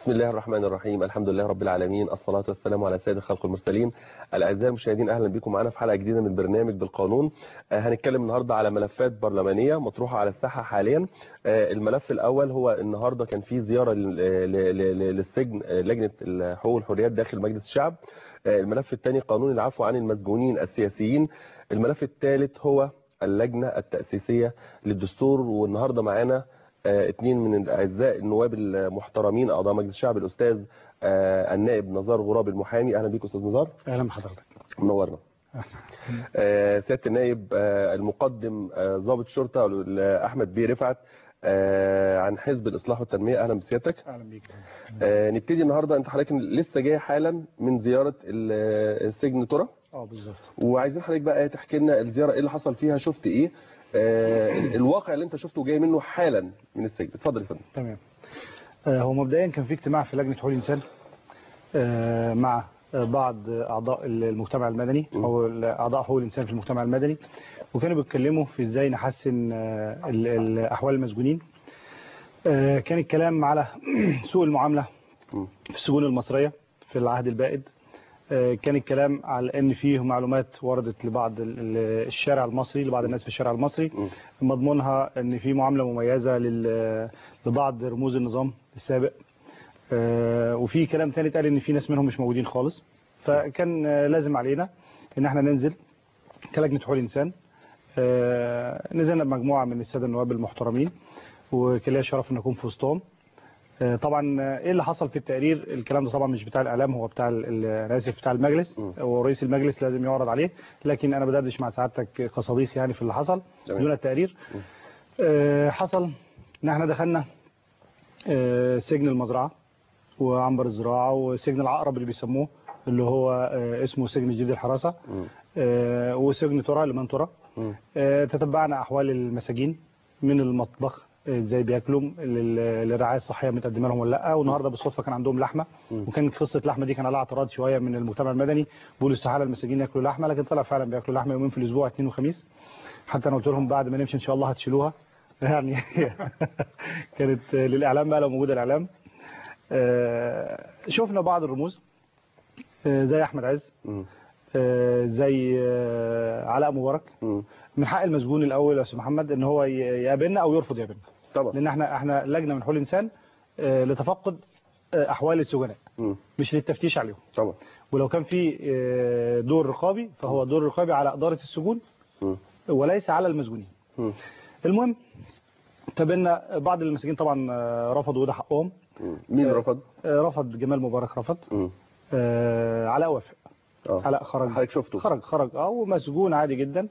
بسم الله الرحمن الرحيم الحمد لله رب العالمين الصلاة والسلام على سيد الخلق المرسلين الأعزاء المشاهدين أهلا بكم معنا في حلقة جديدة من برنامج بالقانون آه، هنتكلم النهاردة على ملفات برلمانية مطروحة على الساحة حاليا آه، الملف الأول هو النهاردة كان في زيارة لل- ل- ل- للسجن آه، لجنة الحقوق والحريات داخل مجلس الشعب آه، الملف الثاني قانون العفو عن المسجونين السياسيين الملف الثالث هو اللجنة التأسيسية للدستور والنهاردة معانا آه، اثنين من الاعزاء النواب المحترمين اعضاء مجلس الشعب الاستاذ آه، النائب نزار غراب المحامي اهلا بيك استاذ نزار اهلا بحضرتك منورنا آه، سياده النائب آه، المقدم آه، ضابط الشرطه احمد بيه رفعت آه، عن حزب الاصلاح والتنميه اهلا بسيادتك اهلا بيك آه، نبتدي النهارده انت حضرتك لسه جاي حالا من زياره ال- السجن ترى اه بالظبط وعايزين حضرتك بقى تحكي لنا الزياره ايه اللي حصل فيها شفت ايه آه، الواقع اللي انت شفته جاي منه حالا من السجن اتفضل يا فندم تمام آه، هو مبدئيا كان في اجتماع في لجنه حقوق الانسان آه، مع آه، بعض اعضاء المجتمع المدني او اعضاء حقوق الانسان في المجتمع المدني وكانوا بيتكلموا في ازاي نحسن آه، ال- ال- احوال المسجونين آه، كان الكلام على سوء المعامله م. في السجون المصريه في العهد البائد آه، كان الكلام على ان فيه معلومات وردت لبعض ال- ال- الشارع المصري لبعض الناس في الشارع المصري م. مضمونها ان في معامله مميزه لل- لبعض رموز النظام السابق آه، وفي كلام تاني اتقال ان في ناس منهم مش موجودين خالص فكان آه، لازم علينا ان احنا ننزل كلجنه حقوق الانسان آه، نزلنا بمجموعه من الساده النواب المحترمين وكان ليا شرف ان اكون في وسطهم آه، طبعا آه، ايه اللي حصل في التقرير الكلام ده طبعا مش بتاع الاعلام هو بتاع ال- ال- انا اسف بتاع المجلس م. ورئيس المجلس لازم يعرض عليه لكن انا بدردش مع سعادتك كصديق يعني في اللي حصل تمام. دون التقرير آه، حصل ان احنا دخلنا آه، سجن المزرعه وعنبر الزراعه وسجن العقرب اللي بيسموه اللي هو آه، اسمه سجن جديد الحراسه م. آه، وسجن ترى لمن ترى م. آه، تتبعنا احوال المساجين من المطبخ آه، ازاي بياكلوا لل- للرعايه الصحيه متقدمه لهم ولا لا والنهارده بالصدفه كان عندهم لحمه وكان قصه اللحمه دي كان عليها اعتراض شويه من المجتمع المدني بيقولوا استحاله المساجين ياكلوا لحمه لكن طلع فعلا بياكلوا لحمه يومين في الاسبوع اثنين وخميس حتى انا قلت لهم بعد ما نمشي ان شاء الله هتشيلوها يعني كانت للاعلام بقى لو موجود الاعلام آه، شفنا بعض الرموز آه، زي احمد عز م. آه، زي آه، علاء مبارك م. من حق المسجون الاول يا استاذ محمد ان هو ي- يقابلنا او يرفض يقابلنا طبعا لان احنا احنا لجنه من حقوق الانسان آه، لتفقد آه، احوال السجناء م. مش للتفتيش عليهم طبعا ولو كان في آه، دور رقابي فهو دور رقابي على اداره السجون م. وليس على المسجونين م. المهم تابعنا بعض المساجين طبعا آه، رفضوا وده حقهم م. مين رفض؟ آه، رفض جمال مبارك رفض م. آه، علاء وافق اه علاء خرج حضرتك شفته خرج خرج اه ومسجون عادي جدا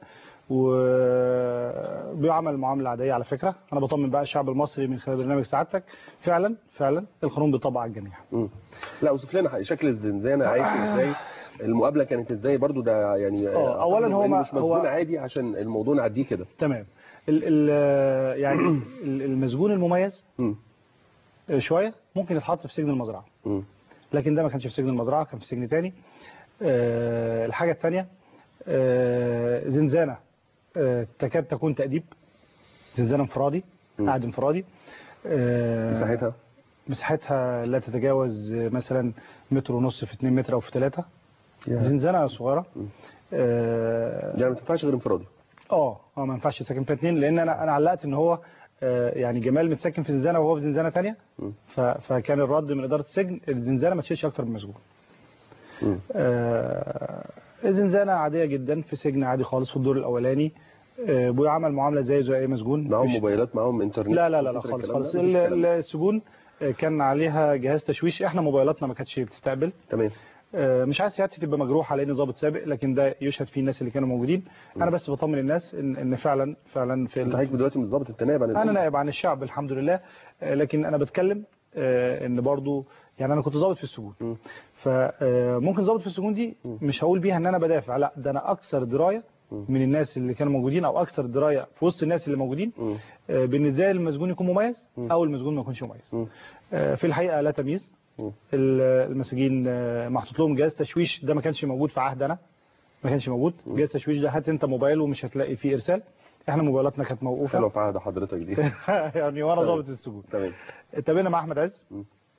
وبيعمل معامله عاديه على فكره انا بطمن بقى الشعب المصري من خلال برنامج سعادتك فعلا فعلا القانون بيطبق على الجميع م. لا اوصف لنا شكل الزنزانه عايش ازاي المقابله كانت ازاي برضو ده يعني آه، أولاً أعتقد هو إنه ما- مش مسجون هو- عادي عشان الموضوع نعديه كده تمام ال ال يعني ال- المسجون المميز م. شويه ممكن يتحط في سجن المزرعه م. لكن ده ما كانش في سجن المزرعه كان في سجن تاني آه، الحاجه الثانيه زنزانه آه، تكاد تكون تأديب زنزانه انفرادي م. قاعد انفرادي آه، مساحتها مساحتها لا تتجاوز مثلا متر ونص في 2 متر او في 3 يا. زنزانه صغيره م. اه يعني ما تنفعش غير انفرادي اه آه، ما ينفعش تسكن فيها اثنين لان انا انا علقت ان هو آه، يعني جمال متسكن في زنزانه وهو في زنزانه ثانيه م. فكان الرد من اداره السجن الزنزانه ما تشيلش اكتر من مسجون م. آه، زنزانه عاديه جدا في سجن عادي خالص في الدور الاولاني آه، بيعمل معامله زي زي اي مسجون معاهم مفيش- موبايلات معاهم انترنت لا لا لا, لا مفيش خالص الكلام ده؟ خالص مفيش ال- الكلام ده. السجون آه، كان عليها جهاز تشويش احنا موبايلاتنا ما كانتش بتستقبل تمام آه، مش عايز سيادتي تبقى مجروحه لان ضابط سابق لكن ده يشهد فيه الناس اللي كانوا موجودين انا بس بطمن الناس ان ان فعلا فعلا في انت ال- حضرتك دلوقتي مش ظابط انت نائب عن انا الأمة. نائب عن الشعب الحمد لله آه، لكن انا بتكلم آه، ان برضو يعني انا كنت ضابط في السجون م. فممكن ضابط في السجون دي مش هقول بيها ان انا بدافع لا ده انا اكثر درايه من الناس اللي كانوا موجودين او اكثر درايه في وسط الناس اللي موجودين م. آه، بان ازاي المسجون يكون مميز او المسجون ما يكونش مميز م. آه، في الحقيقه لا تمييز م. ال- المساجين آه، محطوط لهم جهاز تشويش ده ما كانش موجود في عهد انا ما كانش موجود جهاز تشويش ده هات انت موبايل ومش هتلاقي فيه ارسال احنا موبايلاتنا كانت موقوفه حلوه في عهد حضرتك دي يعني وانا ضابط في السجون تمام اتقابلنا مع احمد عز م.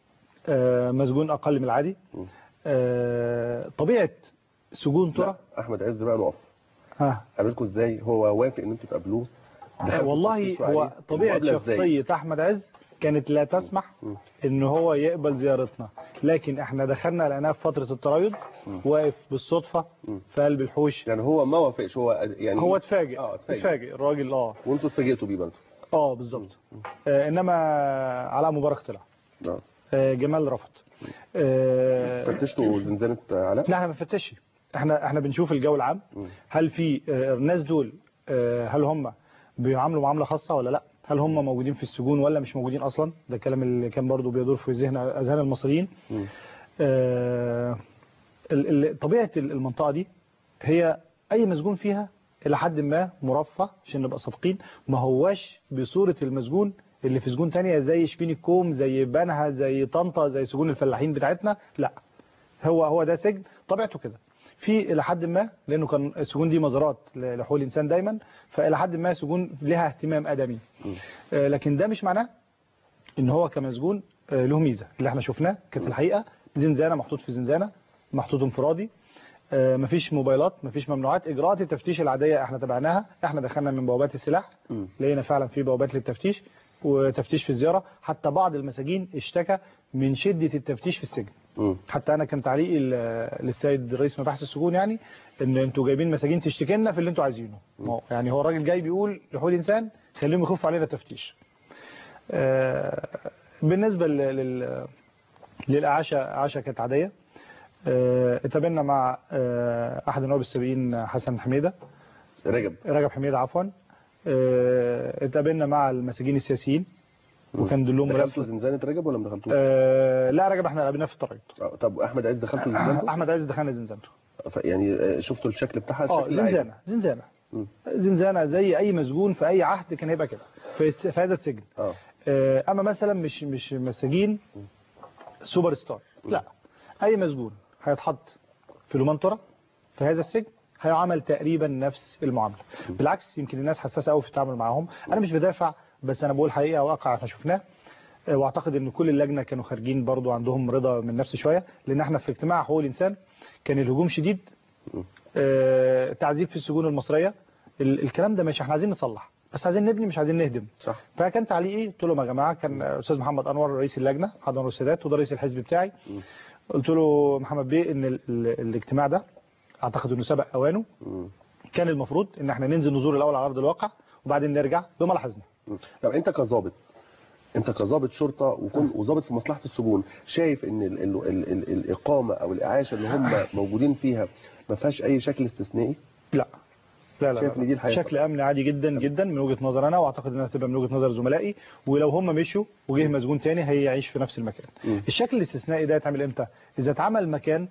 آه، مسجون اقل من العادي مم. آه، طبيعه سجون لا ترى احمد عز بقى نقف ها قابلكم ازاي هو وافق ان انتوا تقابلوه دخلتوا والله تفتشوا هو عليه؟ طبيعه المقابلة إزاي؟ شخصيه احمد عز كانت لا تسمح مم. ان هو يقبل زيارتنا لكن احنا دخلنا لقيناه في فتره الترايض واقف بالصدفه مم. في قلب الحوش يعني هو ما وافقش هو يعني هو اتفاجئ اه اتفاجئ اتفاجئ الراجل اه وانتوا اتفاجئتوا بيه برضه اه بالظبط آه انما علاء مبارك طلع اه آه جمال رفض آه فتشتوا زنزانه علاء لا احنا ما بنفتشش احنا احنا بنشوف الجو العام مم. هل في آه، الناس دول آه، هل هم بيعاملوا معامله خاصه ولا لا هل هم موجودين في السجون ولا مش موجودين اصلا ده الكلام اللي كان برضو بيدور في ذهن اذهان المصريين مم. آه، ال- ال- طبيعه المنطقه دي هي اي مسجون فيها الى حد ما مرفه عشان نبقى صادقين ما هواش بصوره المسجون اللي في سجون تانية زي شبين الكوم زي بنها زي طنطا زي سجون الفلاحين بتاعتنا لا هو هو ده سجن طبيعته كده في الى حد ما لانه كان السجون دي مزارات ل- لحقوق الانسان دايما فالى حد ما سجون لها اهتمام ادمي آه، لكن ده مش معناه ان هو كمسجون آه، له ميزه اللي احنا شفناه كانت الحقيقه زنزانه محطوط في زنزانه محطوط انفرادي آه، مفيش موبايلات مفيش ممنوعات اجراءات التفتيش العاديه احنا تبعناها احنا دخلنا من بوابات السلاح مم. لقينا فعلا في بوابات للتفتيش وتفتيش في الزياره حتى بعض المساجين اشتكى من شده التفتيش في السجن مم. حتى انا كان تعليقي ل- للسيد رئيس مباحث السجون يعني ان انتوا جايبين مساجين تشتكي لنا في اللي انتوا عايزينه ما هو- يعني هو الراجل جاي بيقول لحقوق الانسان خليهم يخفوا علينا تفتيش آه، بالنسبه لل- لل للاعاشه اعاشه كانت عاديه آه، اتقابلنا مع آه، احد النواب السابقين حسن حميده رجب رجب حميده عفوا آه، اتقابلنا مع المساجين السياسيين وكان دلهم دخلتوا ملف زنزانه رجب ولا ما دخلتوش؟ آه، لا رجب احنا قابلناه في الطريق آه، طب احمد عز دخلتوا زنزانته؟ احمد عايز دخلنا زنزانته ف- يعني آه، شفتوا الشكل بتاعها اه الشكل العادي. زنزانه زنزانه مم. زنزانه زي اي مسجون في اي عهد كان هيبقى كده في, الس- في هذا السجن اه آه، اما مثلا مش مش مساجين سوبر ستار لا اي مسجون هيتحط في المنطره في هذا السجن هيعمل تقريبا نفس المعامله بالعكس يمكن الناس حساسه قوي في التعامل معاهم انا مش بدافع بس انا بقول حقيقه واقع احنا شفناه آه، واعتقد ان كل اللجنه كانوا خارجين برضو عندهم رضا من نفس شويه لان احنا في اجتماع حقوق الانسان كان الهجوم شديد آه، تعذيب في السجون المصريه ال- الكلام ده ماشي احنا عايزين نصلح بس عايزين نبني مش عايزين نهدم صح فكان تعليقي قلت لهم يا جماعه كان استاذ محمد انور رئيس اللجنه محمد انور السادات وده رئيس الحزب بتاعي قلت له محمد بيه ان ال ال الاجتماع ده اعتقد انه سبق اوانه مم. كان المفروض ان احنا ننزل نزور الاول على ارض الواقع وبعدين نرجع بما لاحظنا مم. طب انت كظابط انت كظابط شرطه وكل وظابط في مصلحه السجون شايف ان ال ال ال ال الاقامه او الاعاشه اللي هم موجودين فيها ما فيهاش اي شكل استثنائي لا لا لا, شايف لا. إن دي الحقيقة؟ شكل امني عادي جدا جدا من وجهه نظر انا واعتقد انها تبقى من وجهه نظر زملائي ولو هم مشوا وجه مسجون تاني هيعيش في نفس المكان مم. الشكل الاستثنائي ده يتعمل امتى اذا اتعمل مكان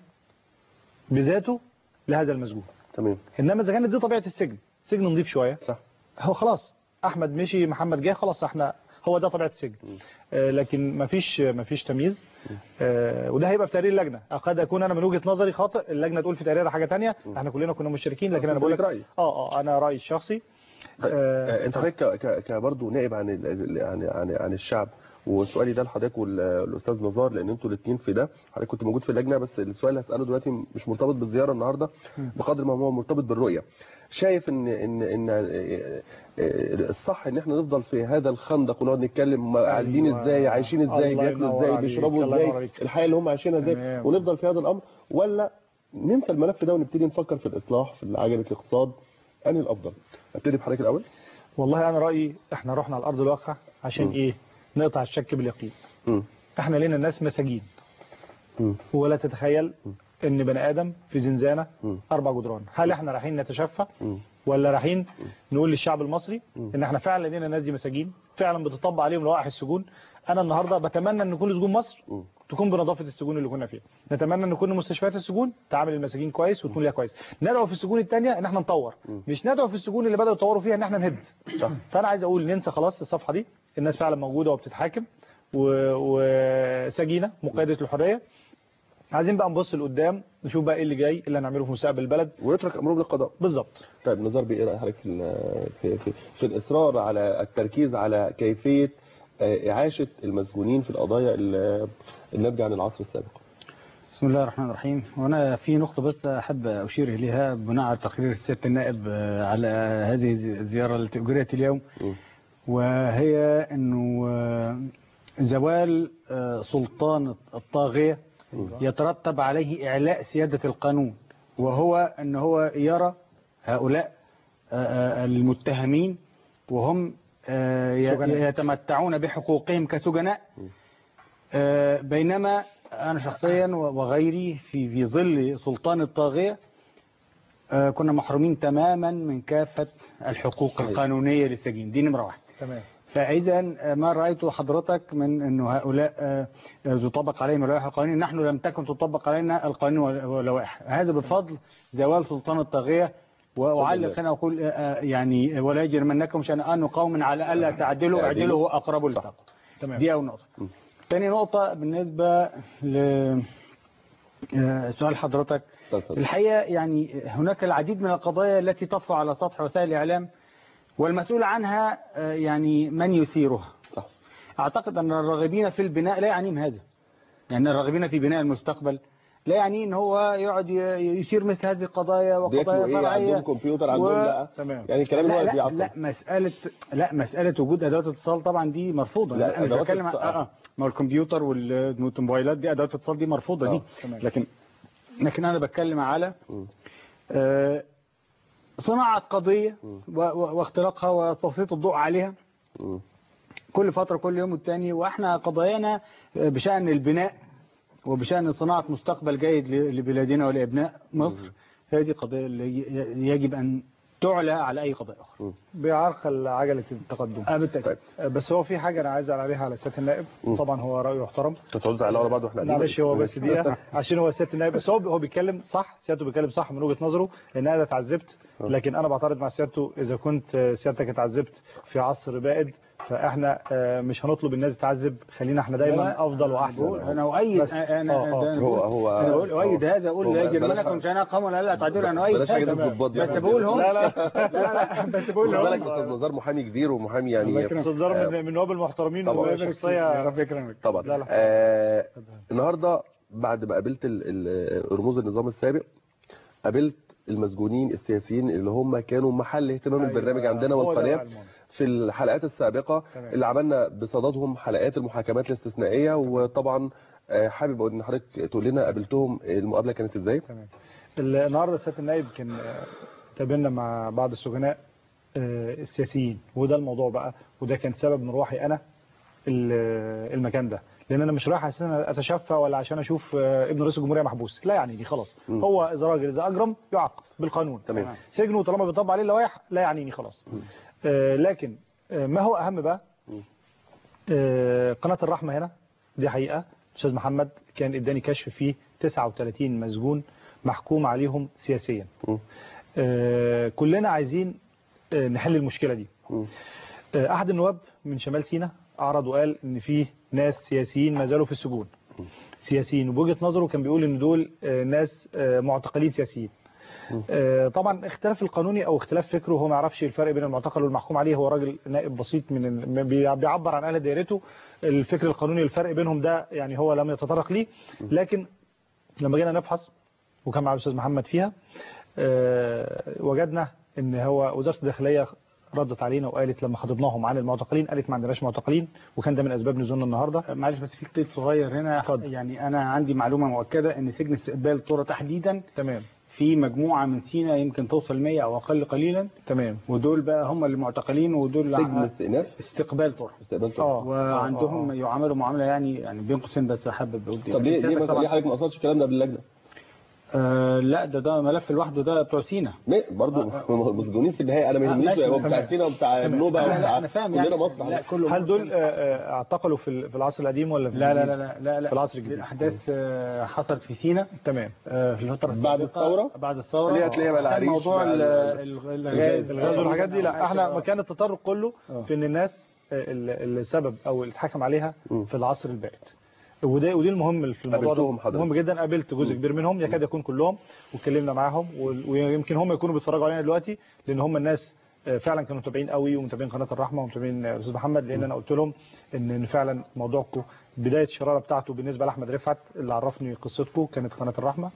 بذاته لهذا المسجون تمام انما اذا كانت دي طبيعه السجن سجن نظيف شويه صح هو خلاص احمد مشي محمد جه خلاص احنا هو ده طبيعه السجن آه لكن مفيش مفيش تمييز آه وده هيبقى في تقرير اللجنه قد اكون انا من وجهه نظري خاطئ اللجنه تقول في تقريرها حاجه تانية احنا كلنا كنا مشتركين لكن انا بقول لك رأيي. اه اه انا رايي الشخصي طيب، آه، آه، انت حضرتك ك- ك- كبرضه نائب عن ال- ال- عن عن عن الشعب وسؤالي ده لحضرتك والاستاذ نزار لان انتوا الاثنين في ده حضرتك كنت موجود في اللجنه بس السؤال اللي هساله دلوقتي مش مرتبط بالزياره النهارده بقدر ما هو مرتبط بالرؤيه شايف ان ان ان آه، آه، الصح ان احنا نفضل في هذا الخندق ونقعد نتكلم هم قاعدين أيوة. ازاي عايشين ازاي الله بياكلوا ينور ازاي عليك. بيشربوا الله ينور ازاي عليك. الحياه اللي هم عايشينها ازاي تمام. ونفضل في هذا الامر ولا ننسى الملف ده ونبتدي نفكر في الاصلاح في عجله الاقتصاد انهي الافضل ابتدي بحضرتك الاول والله انا رايي احنا رحنا على ارض الواقع عشان م. ايه نقطع الشك باليقين مم. احنا لينا ناس مساجين مم. ولا تتخيل ان بني ادم في زنزانه مم. اربع جدران هل احنا رايحين نتشفى مم. ولا رايحين نقول للشعب المصري ان احنا فعلا لقينا الناس دي مساجين فعلا بتطبق عليهم لوائح السجون انا النهارده بتمنى ان كل سجون مصر مم. تكون بنظافه السجون اللي كنا فيها نتمنى ان كل مستشفيات السجون تعامل المساجين كويس وتكون ليها كويس ندعو في السجون الثانيه ان احنا نطور مش ندعو في السجون اللي بداوا يطوروا فيها ان احنا نهد صح فانا عايز اقول ننسى خلاص الصفحه دي الناس فعلا موجوده وبتتحاكم و- وسجينه مقيده الحريه عايزين بقى نبص لقدام نشوف بقى ايه اللي جاي اللي هنعمله في مستقبل البلد ويترك امرهم للقضاء بالظبط طيب نزار بيه ايه راي حضرتك في, ال- في, في, في الاصرار على التركيز على كيفيه آه، إعاشة المسجونين في القضايا ال- الناتجة عن العصر السابق بسم الله الرحمن الرحيم وانا في نقطه بس احب اشير اليها بناء على تقرير سياده النائب آه، على هذه الزياره التي اجريت اليوم م. وهي انه آه، زوال آه، سلطان الطاغيه يترتب عليه اعلاء سياده القانون وهو ان هو يرى هؤلاء آه، آه، المتهمين وهم آه، ي- سجناء. يتمتعون بحقوقهم كسجناء آه، بينما أنا شخصيا وغيري في في ظل سلطان الطاغية آه، كنا محرومين تماما من كافة الحقوق القانونية للسجين دي نمرة واحد تمام فإذا ما رأيت حضرتك من أنه هؤلاء آه، آه، تطبق عليهم اللوائح القانونية نحن لم تكن تطبق علينا القانون واللوائح هذا بفضل زوال سلطان الطاغية وأعلق هنا أقول آه، آه، يعني ولا يجرمنكم شنآن قوم على ألا تعدلوا اعدلوا هو أقرب للتقوى تمام دي أول نقطة تاني نقطة بالنسبة ل آه، سؤال حضرتك اتفضل. الحقيقة يعني هناك العديد من القضايا التي تطفو على سطح وسائل الإعلام والمسؤول عنها آه، يعني من يثيرها صح. أعتقد أن الراغبين في البناء لا يعنيهم هذا يعني الراغبين في بناء المستقبل لا يعني ان هو يقعد ي- يثير مثل هذه القضايا بياكلوا وقضايا ايه عندهم فرعيه كمبيوتر عندهم و- لا تمام يعني الكلام اللي لا هو لا, بيعطل لا مسألة لا مسألة وجود أدوات اتصال طبعا دي مرفوضة لا، أنا مش أدوات بتكلم اتصال. اه اه ما هو الكمبيوتر والموبايلات دي أدوات اتصال دي مرفوضة دي آه، تمام. لكن لكن أنا بتكلم على مم. آه، صناعة قضية مم. و- و- واختراقها وتسليط الضوء عليها مم. كل فترة كل يوم والتاني واحنا قضايانا بشأن البناء وبشأن صناعة مستقبل جيد ل- لبلادنا ولأبناء مصر هذه قضية اللي ي- يجب أن تعلى على أي قضايا أخرى بيعرقل عجلة التقدم آه، بالتأكيد بس هو في حاجة أنا عايز أعلق عليها على سيادة النائب مم. طبعا هو رأيه يحترم هتقعدوا على ورا بعض واحنا قاعدين. معلش هو بس دقيقة عشان هو سيادة النائب بس هو هو بيتكلم صح سيادته بيتكلم صح من وجهة نظره ان انا اتعذبت لكن انا بعترض مع سيادته اذا كنت سيادتك اتعذبت في عصر بائد فاحنا آه، مش هنطلب الناس تتعذب خلينا احنا دايما افضل بقول واحسن أنا أؤيد بس- أنا آه، آه. أنا هو بقول- هو أنا بقول أؤيد هو- هذا أقول هو لا بلاش يجرمنكم حاجة- شأن قوم ولا تعدلوا أنا أؤيد بلاش حاجة هذا. الضباط يعني. بس بقول هم لا لا لا لا بس بقول خد هم بالك استاذ نزار محامي كبير ومحامي الله يعني يكرمك. صدر من من نواب المحترمين طبعا. وشخصية ربنا يكرمك طبعا لا، لا. آه النهارده بعد ما قابلت ال- ال- رموز النظام السابق قابلت المسجونين السياسيين اللي هم كانوا محل اهتمام أيوة، البرنامج عندنا هو ده والقناه بقى المهم. في الحلقات السابقه تمام. اللي عملنا بصددهم حلقات المحاكمات الاستثنائيه وطبعا آه، حابب اقول ان حضرتك تقول لنا قابلتهم المقابله كانت ازاي تمام النهارده سياده النائب كان آه، تقابلنا مع بعض السجناء آه، السياسيين وده الموضوع بقى وده كان سبب من روحي انا ال- المكان ده لان انا مش رايح عشان اتشفى ولا عشان اشوف آه، ابن رئيس الجمهوريه محبوس لا يعني دي خلاص مم. هو اذا راجل اذا اجرم يعاقب بالقانون تمام. سجنه طالما بيطبق عليه اللوائح لا يعنيني خلاص آه، لكن آه، ما هو اهم بقى مم. آه، قناه الرحمه هنا دي حقيقه استاذ محمد كان اداني كشف فيه 39 مسجون محكوم عليهم سياسيا مم. آه، كلنا عايزين آه، نحل المشكله دي مم. آه، احد النواب من شمال سيناء اعرض وقال ان في ناس سياسيين ما زالوا في السجون سياسيين وبوجهه نظره كان بيقول ان دول آه، ناس آه، معتقلين سياسيين آه، طبعا اختلاف القانوني او اختلاف فكره هو ما يعرفش الفرق بين المعتقل والمحكوم عليه هو راجل نائب بسيط من ال- بي- بيعبر عن اهل دائرته الفكر القانوني الفرق بينهم ده يعني هو لم يتطرق ليه لكن لما جينا نبحث وكان مع الاستاذ محمد فيها آه، وجدنا ان هو وزاره الداخليه ردت علينا وقالت لما خطبناهم عن المعتقلين قالت ما عندناش معتقلين وكان ده من اسباب نزولنا النهارده معلش بس في قيد صغير هنا اتفضل. يعني انا عندي معلومه مؤكده ان سجن استقبال الطرة تحديدا تمام في مجموعه من سينا يمكن توصل 100 او اقل قليلا تمام ودول بقى هم اللي معتقلين ودول سجن ع- استئناف استقبال طرح استقبال آه. طبعا وعندهم آه. يعاملوا معامله يعني يعني بين قوسين بس حابب اقول دي. طب ليه ليه سيادتك مثلا طبعاً- ليه حضرتك ما قصرتش الكلام ده باللجنه؟ آه لا ده ده ملف لوحده ده بتوع سينا ليه؟ برضه مسجونين في النهايه انا ما آه، يهمنيش ماشي، هو بتاع تمام. سينا وبتاع النوبه لا لا وبتاع انا فاهم كلنا يعني مصر لا كله هل دول آه، آه، اعتقلوا في ال- في العصر القديم ولا في لا لا الجديد؟ لا لا لا, لا. في العصر الجديد. الاحداث آه، حصلت في سينا تمام آه، في الفتره بعد السابقة. الثورة؟ بعد الثوره اللي هي هتلاقيها بقى كان العريش موضوع بقى ال- ال- ال- الغاز. الغاز والحاجات دي لا احنا آه. مكان التطرق كله آه. في ان الناس آه، ال- السبب او اللي اتحكم عليها مم. في العصر البائد وده ودي المهم في الموضوع قابلتهم ده حضرتك. مهم جدا قابلت جزء كبير منهم يكاد يكون كلهم واتكلمنا معاهم وال- ويمكن هم يكونوا بيتفرجوا علينا دلوقتي لان هم الناس آه، فعلا كانوا متابعين قوي ومتابعين قناه الرحمه ومتابعين آه، الاستاذ محمد لان انا قلت لهم ان إن فعلا موضوعكم بدايه الشراره بتاعته بالنسبه لاحمد رفعت اللي عرفني قصتكم كانت قناه الرحمه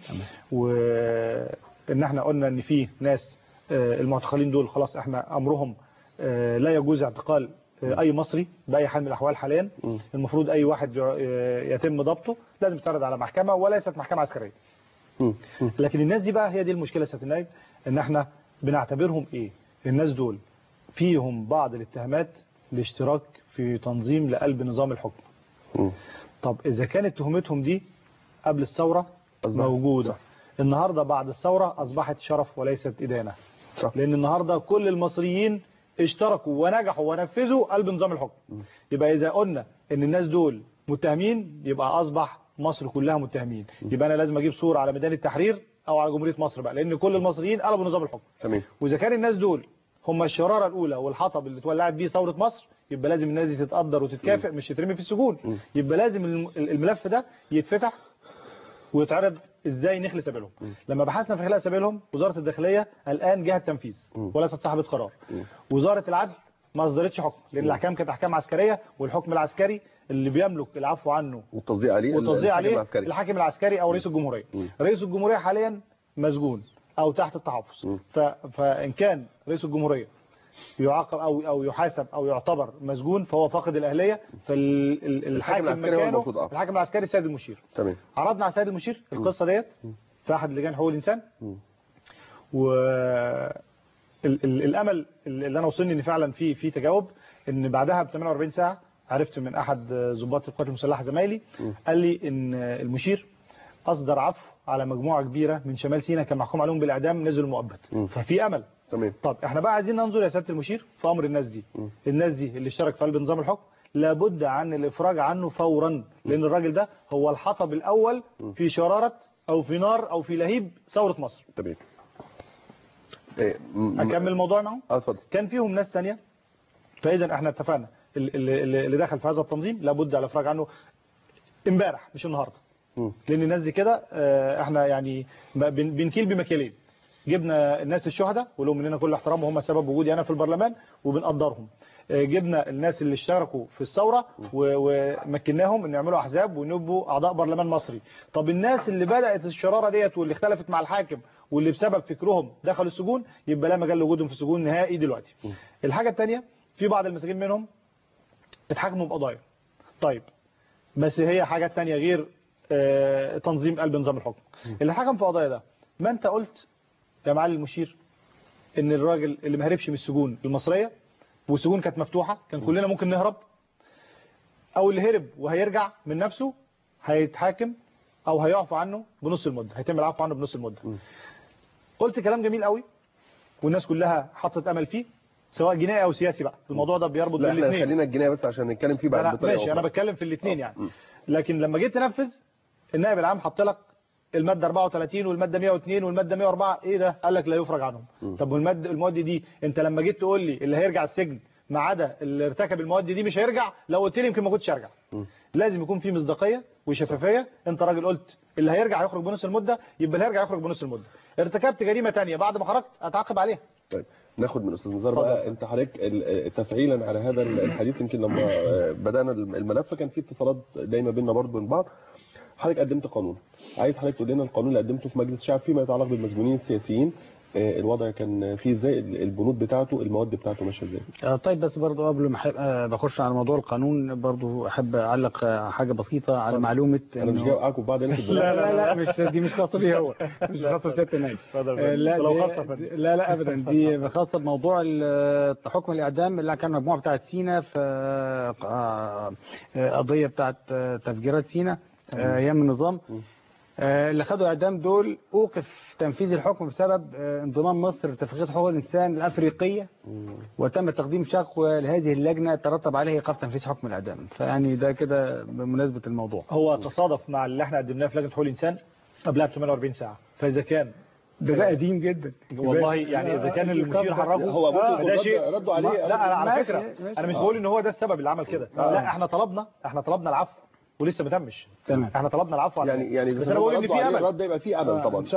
وان احنا قلنا ان في ناس آه، المعتقلين دول خلاص احنا امرهم آه، لا يجوز اعتقال آه، اي مصري باي حال من الاحوال حاليا المفروض اي واحد يع- آه، يتم ضبطه لازم يتعرض على محكمه وليست محكمه عسكريه مم. مم. لكن الناس دي بقى هي دي المشكله يا سياده النائب ان احنا بنعتبرهم ايه الناس دول فيهم بعض الاتهامات لاشتراك في تنظيم لقلب نظام الحكم مم. طب اذا كانت تهمتهم دي قبل الثوره أصبحت. موجوده صح. النهارده بعد الثوره اصبحت شرف وليست ادانه صح. لان النهارده كل المصريين اشتركوا ونجحوا ونفذوا قلب نظام الحكم يبقى اذا قلنا ان الناس دول متهمين يبقى اصبح مصر كلها متهمين يبقى انا لازم اجيب صوره على ميدان التحرير او على جمهوريه مصر بقى لان كل المصريين قلبوا نظام الحكم تمام واذا كان الناس دول هم الشراره الاولى والحطب اللي اتولعت بيه ثوره مصر يبقى لازم الناس دي تتقدر وتتكافئ مش تترمي في السجون يبقى لازم الم- الملف ده يتفتح ويتعرض ازاي نخلي سبيلهم لما بحثنا في خلال سبيلهم وزاره الداخليه الان جهه تنفيذ وليست صاحبه قرار وزاره العدل ما اصدرتش حكم لان الاحكام كانت احكام عسكريه والحكم العسكري اللي بيملك العفو عنه والتصديق عليه والتوزيع الحاكم عليه العسكري. الحاكم العسكري او رئيس الجمهوريه رئيس الجمهوريه حاليا مسجون او تحت التحفظ ف... فان كان رئيس الجمهوريه يعاقب او او يحاسب او يعتبر مسجون فهو فاقد الاهليه فالحاكم العسكري هو مكانه المفروض أقف. الحاكم العسكري السيد المشير تمام عرضنا على السيد المشير القصه ديت في احد لجان حقوق الانسان و ال- ال- الامل اللي انا وصلني ان فعلا في في تجاوب ان بعدها ب 48 ساعه عرفت من احد ضباط القوات المسلحه زمايلي قال لي ان المشير اصدر عفو على مجموعه كبيره من شمال سيناء كان محكوم عليهم بالاعدام نزلوا مؤبد ففي امل تمام طب احنا بقى عايزين ننظر يا سياده المشير في امر الناس دي الناس دي اللي اشترك في قلب نظام الحكم لابد عن الافراج عنه فورا لان الراجل ده هو الحطب الاول في شراره او في نار او في لهيب ثوره مصر تمام إيه، م- م- اكمل الموضوع معاهم اه اتفضل كان فيهم ناس ثانيه فاذا احنا اتفقنا ال- ال- اللي دخل في هذا التنظيم لابد على الافراج عنه امبارح مش النهارده مم. لان الناس دي كده آه، احنا يعني ب- بن- بنكيل بمكيالين جبنا الناس الشهداء ولهم مننا كل احترام وهم سبب وجودي انا في البرلمان وبنقدرهم آه، جبنا الناس اللي اشتركوا في الثوره و- ومكناهم ان يعملوا احزاب ونبقوا اعضاء برلمان مصري طب الناس اللي بدات الشراره ديت واللي اختلفت مع الحاكم واللي بسبب فكرهم دخلوا السجون يبقى لا مجال لوجودهم في السجون نهائي دلوقتي الحاجه الثانيه في بعض المساجين منهم اتحاكموا بقضايا طيب بس هي حاجات تانية غير آه، تنظيم قلب نظام الحكم اللي حكم في قضايا ده ما انت قلت يا معالي المشير ان الراجل اللي ما هربش من السجون المصريه والسجون كانت مفتوحه كان كلنا ممكن نهرب او اللي هرب وهيرجع من نفسه هيتحاكم او هيعفو عنه بنص المده هيتم العفو عنه بنص المده قلت كلام جميل قوي والناس كلها حطت امل فيه سواء جنائي او سياسي بقى الموضوع ده بيربط لا بين احنا الاثنين خلينا الجنيه بس عشان نتكلم فيه أنا- بعد بطريقه ماشي انا أخرى. بتكلم في الاثنين آه. يعني م. لكن لما جيت تنفذ النائب العام حط لك الماده 34 والماده 102 والماده 104 ايه ده قال لك لا يفرج عنهم طب والماده المواد دي انت لما جيت تقول لي اللي هيرجع السجن ما عدا اللي ارتكب المواد دي مش هيرجع لو قلت لي يمكن ما كنتش ارجع لازم يكون في مصداقيه وشفافيه انت راجل قلت اللي هيرجع هيخرج بنص المده يبقى اللي هيرجع يخرج بنص المده ارتكبت جريمه تانية بعد ما خرجت اتعاقب عليها طيب ناخد من استاذ نزار بقى اتفضل. انت حضرتك ال- تفعيلا على هذا الحديث يمكن لما آه، بدانا الملف كان في اتصالات دايما بيننا برضه من بعض حضرتك قدمت قانون عايز حضرتك تقول لنا القانون اللي قدمته في مجلس الشعب فيما يتعلق بالمسجونين السياسيين آه، الوضع كان فيه ازاي البنود بتاعته المواد بتاعته ماشيه ازاي آه، طيب بس برضو قبل ما أحب- آه، بخش على موضوع القانون برضو احب اعلق آه، حاجه بسيطه على اتفضل. معلومه انا مش إنه- جاي اوقعكم في بعض هنا في الدولاب. لا لا لا مش دي مش خاصه بيه هو مش خاصه بسياده النائب اتفضل يا آه، فندم. لا لو دي- خاصة يا فندم. لا لا ابدا دي خاصه بموضوع ال- حكم الاعدام اللي كان مجموعه بتاعه سينا في آه، آه، قضيه بتاعه آه، تفجيرات سينا آه، ايام النظام آه، اللي خدوا اعدام دول اوقف تنفيذ الحكم بسبب آه، انضمام مصر لاتفاقيه حقوق الانسان الافريقيه وتم تقديم شكوى لهذه اللجنه ترتب عليه ايقاف تنفيذ حكم الاعدام فيعني ده كده بمناسبه الموضوع هو تصادف مع اللي احنا قدمناه في لجنه حقوق الانسان قبلها ب 48 ساعه فاذا كان ده ده قديم جدا والله يعني اذا كان المشير حرفه هو برضه آه، ده رد- شيء ردوا عليه ما- لا أنا على ماشي، فكره ماشي. انا مش آه. بقول ان هو ده السبب اللي عمل كده لا احنا طلبنا احنا طلبنا العفو ولسه ما تمش تمام. احنا طلبنا العفو عن يعني يعني بس اذا انا بقول ان ردوا في عليه امل الرد يبقى فيه امل آه، طبعا إن شاء الله. كويس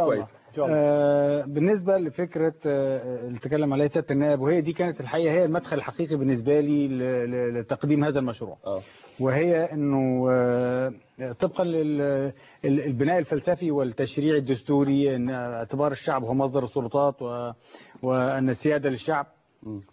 شاء الله. آه بالنسبة لفكرة آه اللي تكلم عليها سيادة النائب وهي دي كانت الحقيقة هي المدخل الحقيقي بالنسبة لي ل- ل- لتقديم هذا المشروع اه وهي انه آه، طبقا للبناء الفلسفي والتشريع الدستوري ان اعتبار الشعب هو مصدر السلطات و- وان السياده للشعب مم.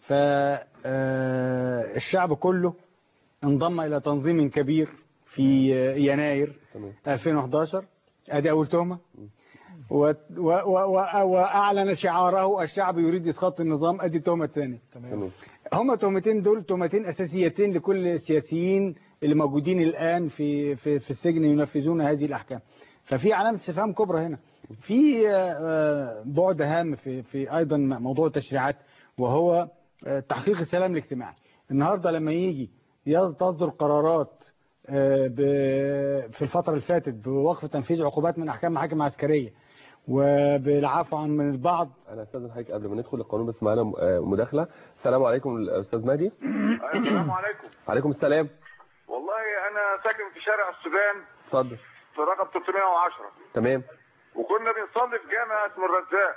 فالشعب كله انضم الى تنظيم كبير في آه، يناير تمام 2011 ادي اول تهمه و- و- و- و- واعلن شعاره الشعب يريد اسقاط النظام ادي التهمه الثانيه تمام هما تهمتين دول تهمتين اساسيتين لكل السياسيين اللي موجودين الان في في في السجن ينفذون هذه الاحكام ففي علامه استفهام كبرى هنا في آه، بعد هام في في ايضا موضوع التشريعات وهو آه، تحقيق السلام الاجتماعي النهارده لما يجي يص- تصدر قرارات آه، ب- في الفتره اللي فاتت بوقف تنفيذ عقوبات من احكام محاكم عسكريه وبالعفو عن من البعض انا استاذن حضرتك قبل ما ندخل القانون بس معانا آه، مداخله السلام عليكم الاستاذ مهدي السلام عليكم عليكم السلام والله انا ساكن في شارع السودان اتفضل في رقم 310 تمام وكنا بنصلي في جامع اسمه الرزاق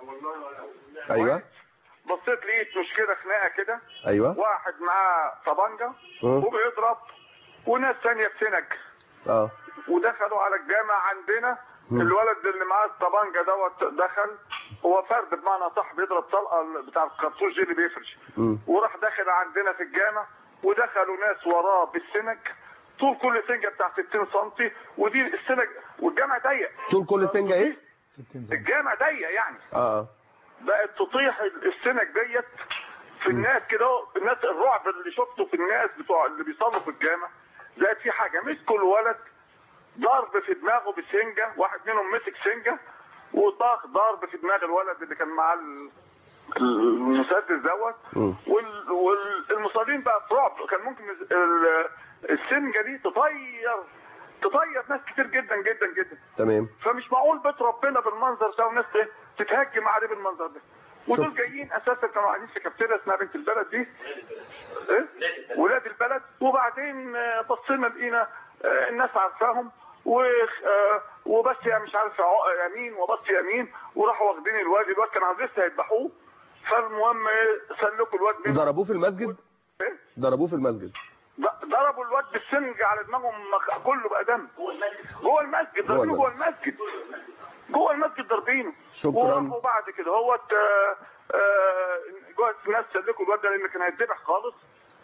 ايوه بصيت لقيت مشكله خناقه كده ايوه واحد معاه طبنجه مم. وبيضرب وناس ثانيه بسنج اه ودخلوا على الجامع عندنا مم. الولد اللي معاه الطبنجه دوت دخل هو فرد بمعنى صح بيضرب طلقه بتاع الكرتوش دي اللي بيفرش مم. وراح داخل عندنا في الجامع ودخلوا ناس وراه بالسنج طول كل سنجه بتاع 60 سم ودي السنج والجامع ضيق طول كل سنجه ايه الجامع ضيق يعني اه اه بقت تطيح السنج ديت في الناس كده الناس الرعب اللي شفته في الناس بتوع اللي بيصلوا في الجامع لقيت في حاجه مسكوا الولد ضرب في دماغه بسنجه واحد منهم مسك سنجه وطاخ ضرب في دماغ الولد اللي كان معاه ال- المسدس دوت مم. وال- والمصابين بقى في رعب كان ممكن ال- السنجه دي تطير تطير ناس كتير جدا جدا جدا تمام فمش معقول بيت ربنا بالمنظر ده والناس ايه تتهجم عليه بالمنظر ده ودول شوف. جايين اساسا كانوا قاعدين في كافتيريا اسمها بنت البلد دي ايه ولاد البلد وبعدين آه، بصينا لقينا آه، الناس عارفاهم و آه، وبس يا مش عارف ع- يمين وبص يمين وراحوا واخدين الواد الواد كان عايز لسه يذبحوه فالمهم إيه، سلكوا الواد منه ضربوه في المسجد إيه؟ ضربوه في المسجد ض- ضربوا الواد بالسنج على دماغهم مخ- كله بقى دم جوه المسجد جوه ضربوه جوه المسجد جوه المسجد ضاربينه شكراً. وراحوا بعد كده هوت آه، آه، جوه الناس سلكوا الواد ده لان كان هيتذبح خالص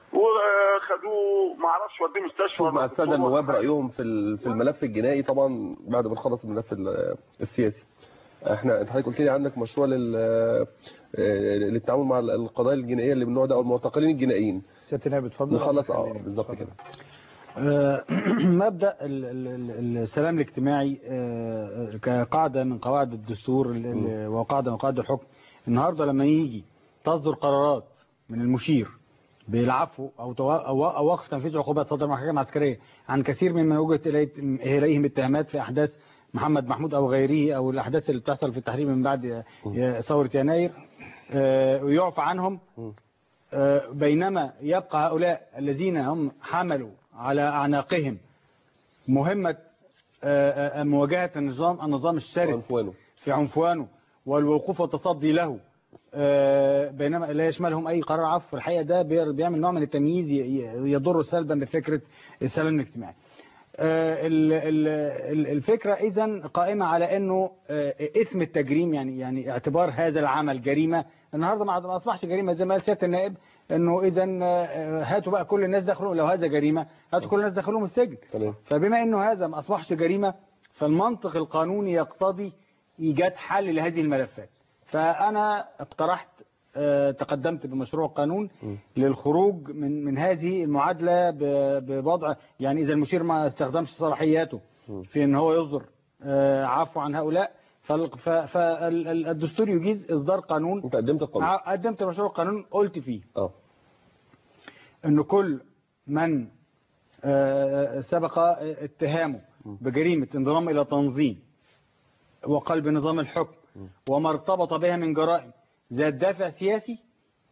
وخدوه ما اعرفش ودوه مستشفى شوف مع ولا الساده دكتور ولا النواب حاجة. رايهم في ال- في الملف الجنائي طبعا بعد ما نخلص الملف ال- السياسي احنا انت حضرتك قلت لي عندك مشروع لل آه، للتعامل مع القضايا الجنائيه اللي من النوع ده او المعتقلين الجنائيين سياده النائب اتفضل نخلص اه خليني. بالظبط كده آه، مبدأ ال- ال- ال- السلام الاجتماعي آه، كقاعدة من قواعد الدستور ال- ال- وقاعدة من قواعد الحكم النهاردة لما يجي تصدر قرارات من المشير بالعفو أو تو- أو أو وقف تنفيذ عقوبات صدر محكمة عسكرية عن كثير ممن وجهت إليه- إليهم اتهامات في أحداث محمد محمود أو غيره أو الأحداث اللي بتحصل في التحرير من بعد آه، ثورة يناير آه، ويعفى عنهم آه، بينما يبقى هؤلاء الذين هم حملوا على أعناقهم مهمة آه، آه، مواجهة النظام النظام الشرس عنفوانه في عنفوانه والوقوف والتصدي له آه، بينما لا يشملهم أي قرار عفو الحقيقة ده بي- بيعمل نوع من التمييز ي- ي- يضر سلبا بفكرة السلام الاجتماعي آه، ال- ال- ال- الفكرة إذا قائمة على أنه آه، اسم التجريم يعني يعني اعتبار هذا العمل جريمة النهارده ما ما أصبحش جريمة زي ما قال سيادة النائب أنه إذا آه، هاتوا بقى كل الناس دخلوا لو هذا جريمة هاتوا كل الناس دخلوهم السجن تمام فبما أنه هذا ما أصبحش جريمة فالمنطق القانوني يقتضي إيجاد حل لهذه الملفات فأنا اقترحت آه، تقدمت بمشروع قانون للخروج من من هذه المعادلة ب- بوضع يعني إذا المشير ما استخدمش صلاحياته في أن هو يصدر آه، عفو عن هؤلاء فالدستور يجيز إصدار قانون انت قدمت القانون ع- قدمت مشروع قانون قلت فيه اه أن كل من آه، سبق اتهامه بجريمة انضمام إلى تنظيم وقلب نظام الحكم وما ارتبط بها من جرائم ذات دافع سياسي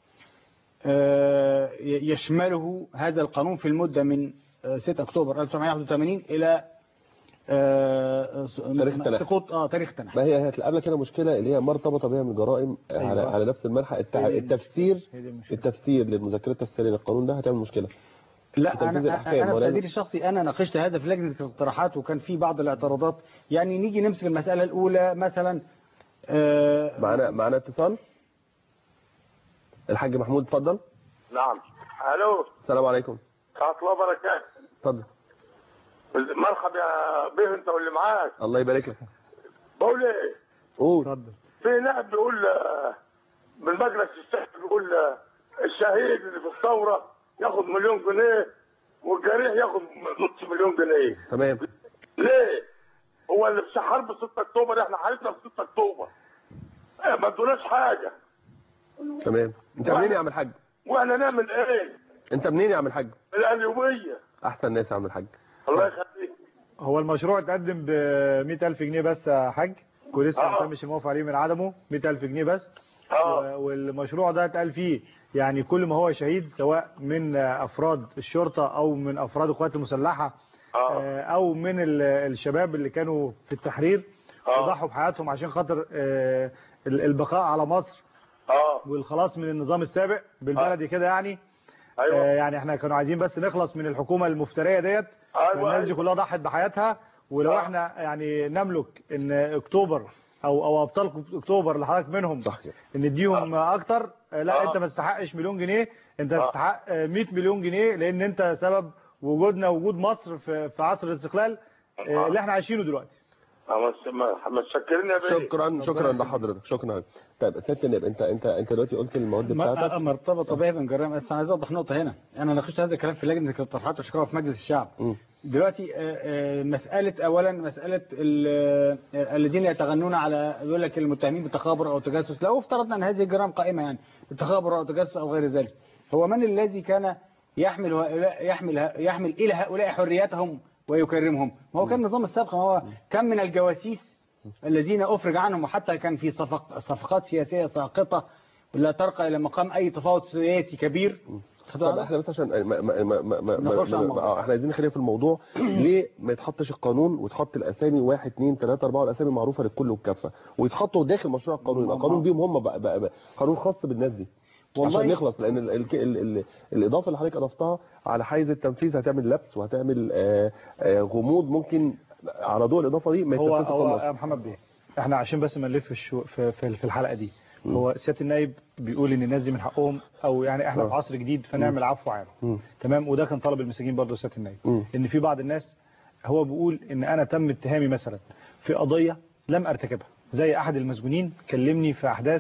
آه، ي- يشمله هذا القانون في المدة من آه، 6 أكتوبر 1981 إلى آه، تاريخ التنحي. سقوط اه تاريخ التنحي ما هي هتقابلك هنا مشكله اللي هي مرتبطه بها من الجرائم أيوة. على على نفس المنحى التع... هي دي التفسير هي دي المشكلة. التفسير للمذكرات التفسيريه للقانون ده هتعمل مشكله لا تنفيذ انا الأحكام، انا مولانا. بتقديري الشخصي انا ناقشت هذا في لجنه الاقتراحات وكان في بعض الاعتراضات يعني نيجي نمسك المساله الاولى مثلا آه، معانا معانا اتصال الحاج محمود اتفضل نعم الو السلام عليكم ورحمه الله وبركاته اتفضل مرحبا يا بيه انت واللي معاك الله يبارك لك بقول ايه قول اتفضل في نائب بيقول آه، من مجلس الشعب بيقول آه، الشهيد اللي في الثوره ياخد مليون جنيه والجريح ياخد نص مليون جنيه تمام ليه؟ هو اللي في حرب 6 اكتوبر احنا حالتنا في 6 اكتوبر آه، ما ادوناش حاجه تمام انت منين يا عم الحاج واحنا نعمل ايه؟ انت منين يا عم الحاج القليوبيه احسن ناس يا عم الحاج الله يخليك هو المشروع اتقدم ب 100000 جنيه بس يا حاج ولسه ما آه. تمش الموافقه عليه من عدمه 100000 جنيه بس اه و- والمشروع ده اتقال فيه يعني كل ما هو شهيد سواء من افراد الشرطه او من افراد القوات المسلحه اه آه، او من ال- الشباب اللي كانوا في التحرير آه. ضحوا بحياتهم عشان خاطر آه، ال- البقاء على مصر اه والخلاص من النظام السابق بالبلدي كده يعني آه، ايوه يعني احنا كانوا عايزين بس نخلص من الحكومه المفتريه ديت أيوة، الناس دي أيوة. كلها ضحت بحياتها ولو آه. احنا يعني نملك ان اكتوبر او او ابطال اكتوبر اللي حضرتك منهم صح كده ان نديهم اكتر آه، لا آه. انت ما تستحقش مليون جنيه انت آه. تستحق آه، 100 مليون جنيه لان انت سبب وجودنا وجود مصر في في عصر الاستقلال آه، آه. اللي احنا عايشينه دلوقتي آه، مس- ما- متشكرين يا بيه شكرا شكرا لحضرتك شكرا طيب سياده النائب انت انت انت دلوقتي قلت المواد بتاعتك ما- مرتبطه بها بالجرائم بس انا عايز اوضح نقطه هنا انا ناقشت هذا الكلام في لجنه الاقتراحات وشكرها في مجلس الشعب مم. دلوقتي آه، آه، مساله اولا مساله ال- آه، الذين يتغنون على يقول لك المتهمين بالتخابر او التجسس لو افترضنا ان هذه الجرائم قائمه يعني التخابر او التجسس او غير ذلك هو من الذي كان يحمل هؤلاء يحمل يحمل الى هؤلاء حرياتهم ويكرمهم ما هو كان النظام السابق ما هو كم من الجواسيس الذين افرج عنهم وحتى كان في صفق صفقات سياسيه ساقطه لا ترقى الى مقام اي تفاوض سياسي كبير خدوا طب بالك؟ احنا بس عشان ما ما ما ما ما ما نخش على ما الموضوع. اه احنا عايزين نخلينا في الموضوع ليه ما يتحطش القانون وتحط الاسامي واحد اثنين ثلاثة أربعة والاسامي معروفة للكل والكافة ويتحطوا داخل مشروع القانون يبقى قانون بيهم هم بقى, بقى, بقى قانون خاص بالناس دي والله- عشان نخلص لان ال ال ال ال الاضافه اللي حضرتك اضفتها على حيز التنفيذ هتعمل لبس وهتعمل آه آه غموض ممكن على ضوء الاضافه دي ما هو يتنفذش هو خالص يا محمد بيه احنا عشان بس ما نلفش في في في الحلقه دي هو سياده النائب بيقول ان الناس دي من حقهم او يعني احنا آه. في عصر جديد فنعمل عفو عنهم مم. تمام وده كان طلب المساجين برضه سياده النائب مم. ان في بعض الناس هو بيقول ان انا تم اتهامي مثلا في قضيه لم ارتكبها زي احد المسجونين كلمني في احداث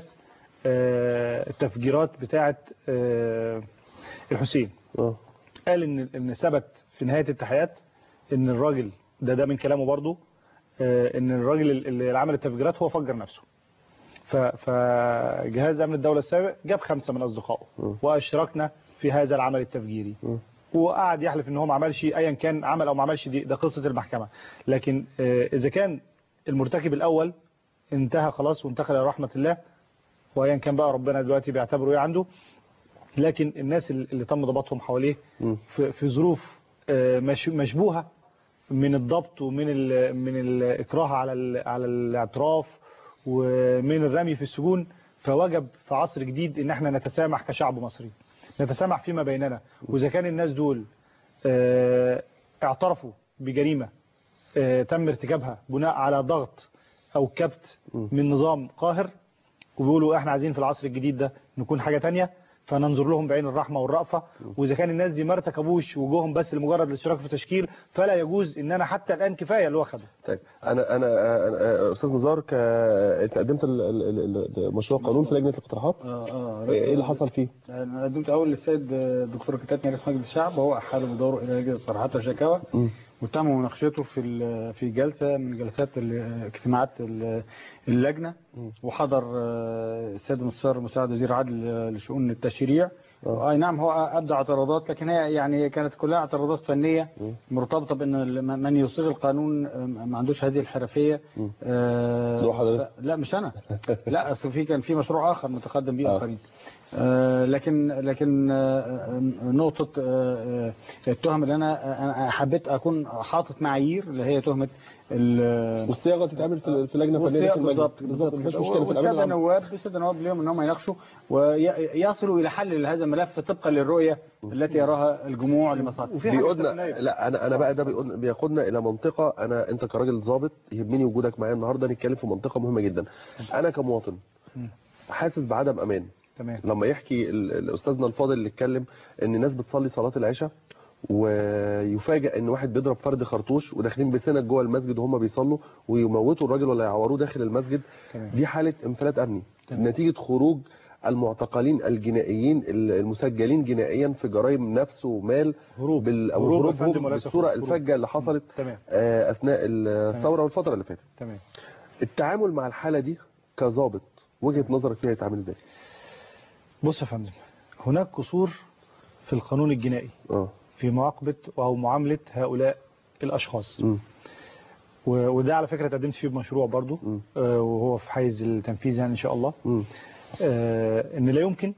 آه، التفجيرات بتاعه آه، الحسين اه قال ان ان ثبت في نهايه التحيات ان الراجل ده ده من كلامه برضه آه، ان الراجل اللي عمل التفجيرات هو فجر نفسه ف- فجهاز امن الدوله السابق جاب خمسه من اصدقائه واشركنا في هذا العمل التفجيري وقعد يحلف ان هو ما عملش ايا كان عمل او ما عملش دي ده قصه المحكمه لكن آه، اذا كان المرتكب الاول انتهى خلاص وانتقل الى رحمه الله وايا كان بقى ربنا دلوقتي بيعتبره ايه عنده لكن الناس اللي تم ضبطهم حواليه مم. في في ظروف آه، مش- مشبوهه من الضبط ومن ال من الاكراه على ال على الاعتراف ومن الرمي في السجون فوجب في عصر جديد ان احنا نتسامح كشعب مصري نتسامح فيما بيننا واذا كان الناس دول آه، اعترفوا بجريمه آه، تم ارتكابها بناء على ضغط او كبت من نظام قاهر وبيقولوا احنا عايزين في العصر الجديد ده نكون حاجة تانية فننظر لهم بعين الرحمة والرأفة وإذا كان الناس دي ما ارتكبوش وجوهم بس لمجرد الاشتراك في تشكيل فلا يجوز إن أنا حتى الآن كفاية اللي هو خده طيب انا انا أنا- استاذ نزار ك... انت قدمت ال- ال- ال- ال- مشروع قانون في لجنه الاقتراحات اه اه ايه اللي حصل فيه؟ انا قدمت اول للسيد دكتور كتاتني رئيس مجلس الشعب وهو احاله بدوره الى لجنه الاقتراحات والشكاوى مم. وتم مناقشته في ال- في جلسه من جلسات ال- اجتماعات ال- اللجنه وحضر آه، السيد المستشار مساعد وزير عدل آه، لشؤون التشريع اي نعم هو ابدى اعتراضات لكن هي يعني كانت كلها اعتراضات فنيه مرتبطه بان ال- من يصيغ القانون آه، ما عندوش هذه الحرفيه آه، اللي هو حضرتك؟ ف- لا مش انا لا اصل في كان في مشروع اخر متقدم به آه. اخرين آه، لكن لكن آه، آه، نقطة آه، آه، التهم اللي أنا أنا حبيت أكون حاطط معايير اللي هي تهمة ال- والصياغه تتعمل في في لجنه فنيه والسياق في المجلس. بالظبط بالظبط مفيش كده. مشكله في والساده الامانه النواب الساده النواب ليهم ان هم يناقشوا ويصلوا الى حل لهذا الملف طبقا للرؤيه التي يراها الجموع لمصالح وفي حاجة بيقودنا استثنائية. لا انا انا بقى ده بيقودنا بياخدنا الى منطقه انا انت كراجل ضابط يهمني وجودك معايا النهارده نتكلم في منطقه مهمه جدا انا كمواطن حاسس بعدم امان تمام لما يحكي ال- ال- استاذنا الفاضل اللي اتكلم ان الناس بتصلي صلاه العشاء ويفاجئ ان واحد بيضرب فرد خرطوش وداخلين بسنك جوه المسجد وهم بيصلوا ويموتوا الراجل ولا يعوروه داخل المسجد تمام. دي حاله انفلات امني نتيجه خروج المعتقلين الجنائيين المسجلين جنائيا في جرائم نفس ومال هروب. بال او هروب يا هروبهم فندم وليس بالصوره هروب. الفجه اللي حصلت تمام آه، اثناء الثوره والفتره اللي فاتت تمام التعامل مع الحاله دي كظابط وجهه نظرك فيها يتعامل ازاي بص يا فندم هناك قصور في القانون الجنائي اه في معاقبة أو معاملة هؤلاء الأشخاص مم. و- وده على فكرة قدمت فيه بمشروع برضو مم. آه، وهو في حيز التنفيذ يعني إن شاء الله مم. آه، إن لا يمكن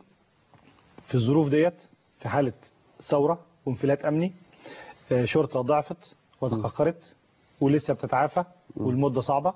في الظروف ديت في حالة ثورة وانفلات أمني آه، شرطة ضعفت وتقهقرت ولسه بتتعافى والمدة صعبة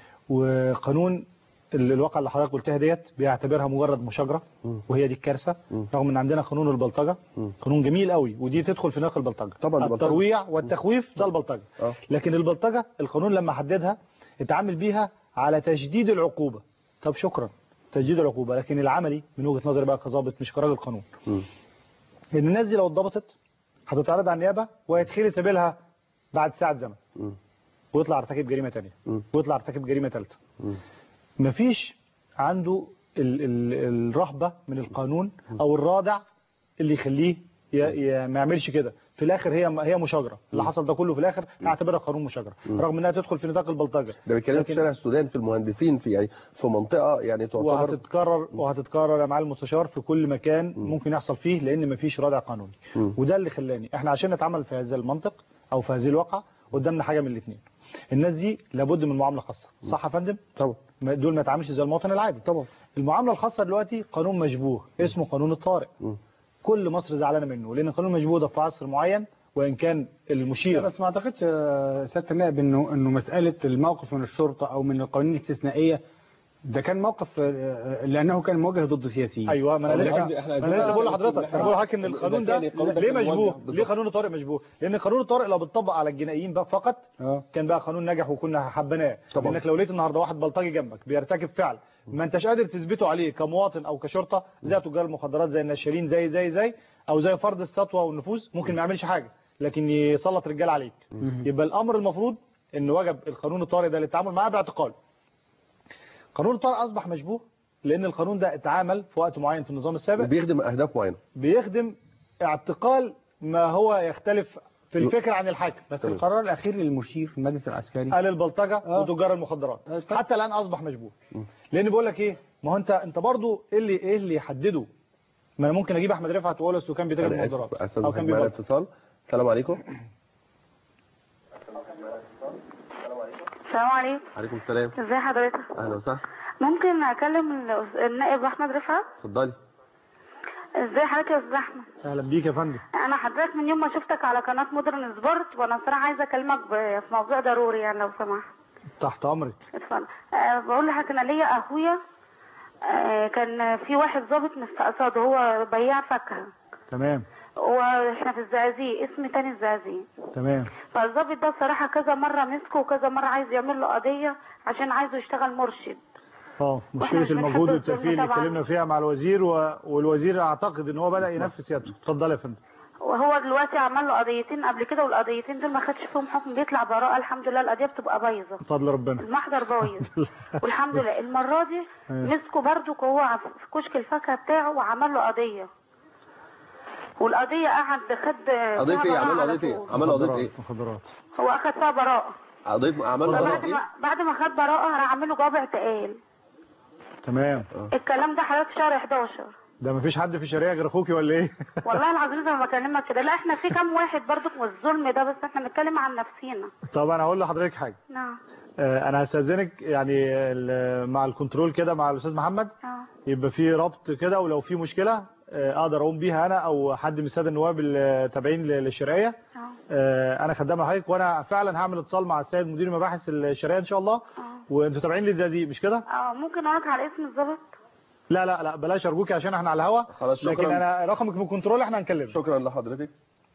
وقانون ال- الواقع اللي حضرتك قلتها ديت بيعتبرها مجرد مشاجره وهي دي الكارثه رغم ان عندنا قانون البلطجه قانون جميل قوي ودي تدخل في نطاق البلطجه طبعاً البلطجة. الترويع والتخويف ده البلطجه آه. لكن البلطجه القانون لما حددها اتعامل بيها على تجديد العقوبه طب شكرا تجديد العقوبه لكن العملي من وجهه نظري بقى كظابط مش كراجل قانون مم. ان الناس دي لو اتضبطت هتتعرض على النيابه وهيتخلي سبيلها بعد ساعه زمن مم. ويطلع ارتكب جريمه ثانيه مم. ويطلع ارتكب جريمه ثالثه مم. مفيش عنده ال ال الرهبة من القانون او الرادع اللي يخليه ي- ي- ما يعملش كده في الاخر هي هي مشاجره اللي حصل ده كله في الاخر اعتبرها قانون مشاجره رغم انها تدخل في نطاق البلطجه ده بيتكلم في لكن- شارع السودان في المهندسين في يعني في منطقه يعني تعتبر وهتتكرر وهتتكرر يا معالي المستشار في كل مكان ممكن يحصل فيه لان مفيش رادع قانوني مم. وده اللي خلاني احنا عشان نتعامل في هذا المنطق او في هذه الواقعه قدامنا حاجه من الاثنين الناس دي لابد من معامله خاصه صح يا فندم طبعا ما- دول ما يتعاملش زي المواطن العادي طبعا المعامله الخاصه دلوقتي قانون مشبوه اسمه قانون الطارئ مم. كل مصر زعلانه منه لان قانون مشبوه ده في عصر معين وان كان المشير بس ما اعتقدش آه، سياده النائب انه انه مساله الموقف من الشرطه او من القوانين الاستثنائيه ده كان موقف آه، لانه كان موجه ضد سياسيين ايوه ما انا أو لسه قصدي إحنا ما انا لسه بقول لحضرتك عايزين- انا بقول لحضرتك ان القانون ده إذا كان القانون ده ليه كان مشبوه موجه ليه بالظبط. قانون الطارئ مشبوه لان قانون الطارئ لو بتطبق على الجنائيين بقى فقط اه كان بقى قانون نجح وكنا حبيناه طبعا. لانك لو لقيت النهارده واحد بلطجي جنبك بيرتكب فعل ما انتش قادر تثبته عليه كمواطن او كشرطه زي تجار المخدرات زي النشالين زي زي زي او زي فرض السطوه والنفوذ ممكن ما يعملش حاجه لكن يسلط رجال عليك يبقى الامر المفروض ان وجب القانون الطارئ ده للتعامل معاه باعتقال قانون الطارئ اصبح مشبوه لان القانون ده اتعامل في وقت معين في النظام السابق وبيخدم اهداف معينه بيخدم اعتقال ما هو يختلف في الفكر عن الحاكم بس تمام. القرار الاخير للمشير في المجلس العسكري قال البلطجه آه. وتجار المخدرات آه، طب. حتى الان اصبح مشبوه لان بيقول لك ايه ما هو انت انت برضو ايه اللي ايه اللي يحدده ما انا ممكن اجيب احمد رفعت واقول له كان بيتاجر انا مخدرات اسف استاذ او كان محمد معانا بيبلطج اتصال السلام عليكم السلام عليكم عليكم السلام ازي حضرتك اهلا وسهلا ممكن اكلم الأس- النائب احمد رفعت اتفضلي ازي حضرتك يا استاذ احمد اهلا بيك يا فندم انا حضرتك من يوم ما شفتك على قناه مودرن سبورت وانا صراحه عايزه اكلمك ب- في موضوع ضروري يعني لو سمحت تحت امرك اتفضل أه بقول لحضرتك انا ليا اخويا أه كان في واحد ضابط مستقصده هو بياع فاكهه تمام واحنا في الزقازيق اسم تاني الزقازيق تمام فالضابط ده بصراحه كذا مره مسكه وكذا مره عايز يعمل له قضيه عشان عايزه يشتغل مرشد اه وإحنا مشكله مش بنحب المجهود الظلم والترفيه اللي طبعاً. اتكلمنا فيها مع الوزير و... والوزير اعتقد ان هو بدا ينفذ سيادته اتفضل يا فندم وهو دلوقتي عمل له قضيتين قبل كده والقضيتين دول ما خدش فيهم حكم بيطلع براءة الحمد لله القضية بتبقى بايظة بفضل ربنا المحضر بايظ والحمد لله المرة دي أيوة. مسكوا برضو هو في كشك الفاكهة بتاعه وعمل له قضية والقضية قعد خد قضيه فيها ايه براءة عملوا على قضيه ايه طول. عملوا قضيه ايه مخدرات مخدرات هو اخد فيها براءة قضيه عملوا فبعد قضيه ما ايه بعد ما خد براءة راح عامل له جواب اعتقال تمام الكلام ده حضرتك شهر 11 ده مفيش حد في الشرقيه غير اخوكي ولا ايه والله العظيم زي ما بكلمك كده لا احنا في كام واحد برضك والظلم ده بس احنا بنتكلم عن نفسينا طب انا هقول لحضرتك حاجه نعم آه، انا هستاذنك يعني ال- مع الكنترول كده مع الاستاذ محمد اه يبقى في ربط كده ولو في مشكله آه، اقدر اقوم بيها انا او حد من الساده النواب التابعين للشرقيه اه آه، انا خدام حضرتك وانا فعلا هعمل اتصال مع السيد مدير مباحث الشرقيه ان شاء الله اه وانتوا تابعين للزقازيق مش كده اه ممكن اقولك على اسم الظابط لا لا لا بلاش ارجوكي عشان احنا على الهوا خلاص، شكراً. لكن انا رقمك من الكنترول احنا هنكلمك شكرا لحضرتك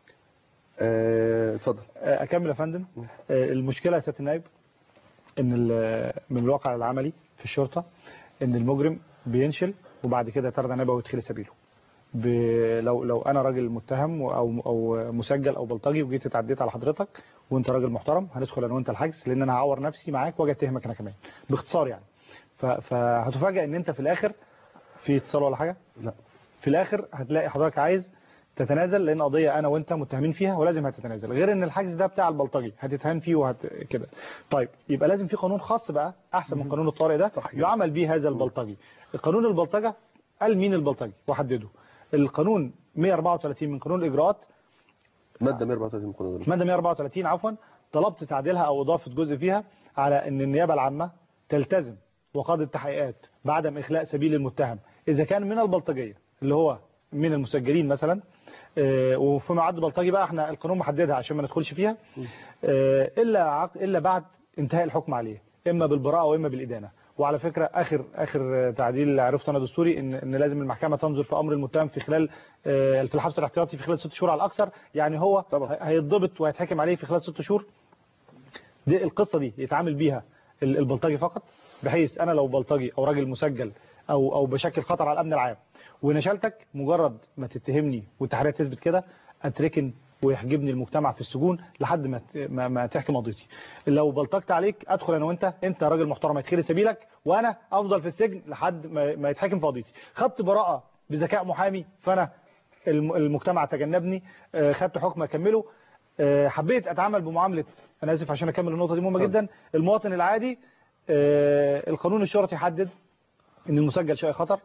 آه، اتفضل آه، اكمل يا فندم آه، المشكله يا سياده النائب ان ال- من الواقع العملي في الشرطه ان المجرم بينشل وبعد كده يتردى نبوي ويدخل سبيله ب... لو لو انا راجل متهم او او مسجل او بلطجي وجيت اتعديت على حضرتك وانت راجل محترم هندخل انا وانت الحجز لان انا هعور نفسي معاك واجي اتهمك انا كمان باختصار يعني ف... فهتفاجئ ان انت في الاخر في اتصال ولا حاجه لا في الاخر هتلاقي حضرتك عايز تتنازل لان قضيه انا وانت متهمين فيها ولازم هتتنازل غير ان الحجز ده بتاع البلطجي هتتهان فيه وهت كده طيب يبقى لازم في قانون خاص بقى احسن من قانون الطارئ ده صحيح. يعمل به هذا البلطجي قانون البلطجه قال مين البلطجي وحدده القانون 134 من قانون الاجراءات ماده 134 من قانون ماده 134 عفوا طلبت تعديلها او اضافه جزء فيها على ان النيابه العامه تلتزم وقاده التحقيقات بعدم اخلاء سبيل المتهم اذا كان من البلطجيه اللي هو من المسجلين مثلا آه، وفيما عد بلطجي بقى احنا القانون محددها عشان ما ندخلش فيها آه، الا عق- الا بعد انتهاء الحكم عليه اما بالبراءه واما بالادانه وعلى فكره اخر اخر تعديل عرفته انا دستوري ان ان لازم المحكمه تنظر في امر المتهم في خلال آه، في الحبس الاحتياطي في خلال ست شهور على الاكثر يعني هو طبعا. هي- هيتضبط وهيتحكم عليه في خلال ست شهور دي القصه دي يتعامل بيها ال- البلطجي فقط بحيث انا لو بلطجي او راجل مسجل او او بشكل خطر على الامن العام ونشلتك مجرد ما تتهمني والتحرير تثبت كده اتركن ويحجبني المجتمع في السجون لحد ما ت- ما, ما تحكم قضيتي لو بلطجت عليك ادخل انا وانت انت راجل محترم هيتخيل سبيلك وانا افضل في السجن لحد ما, ما يتحكم في قضيتي خدت براءه بذكاء محامي فانا الم- المجتمع تجنبني آه، خدت حكم اكمله آه، حبيت اتعامل بمعامله انا اسف عشان اكمل النقطه دي مهمه اتفضل. جدا المواطن العادي آه، القانون الشرطي يحدد ان المسجل شيء خطر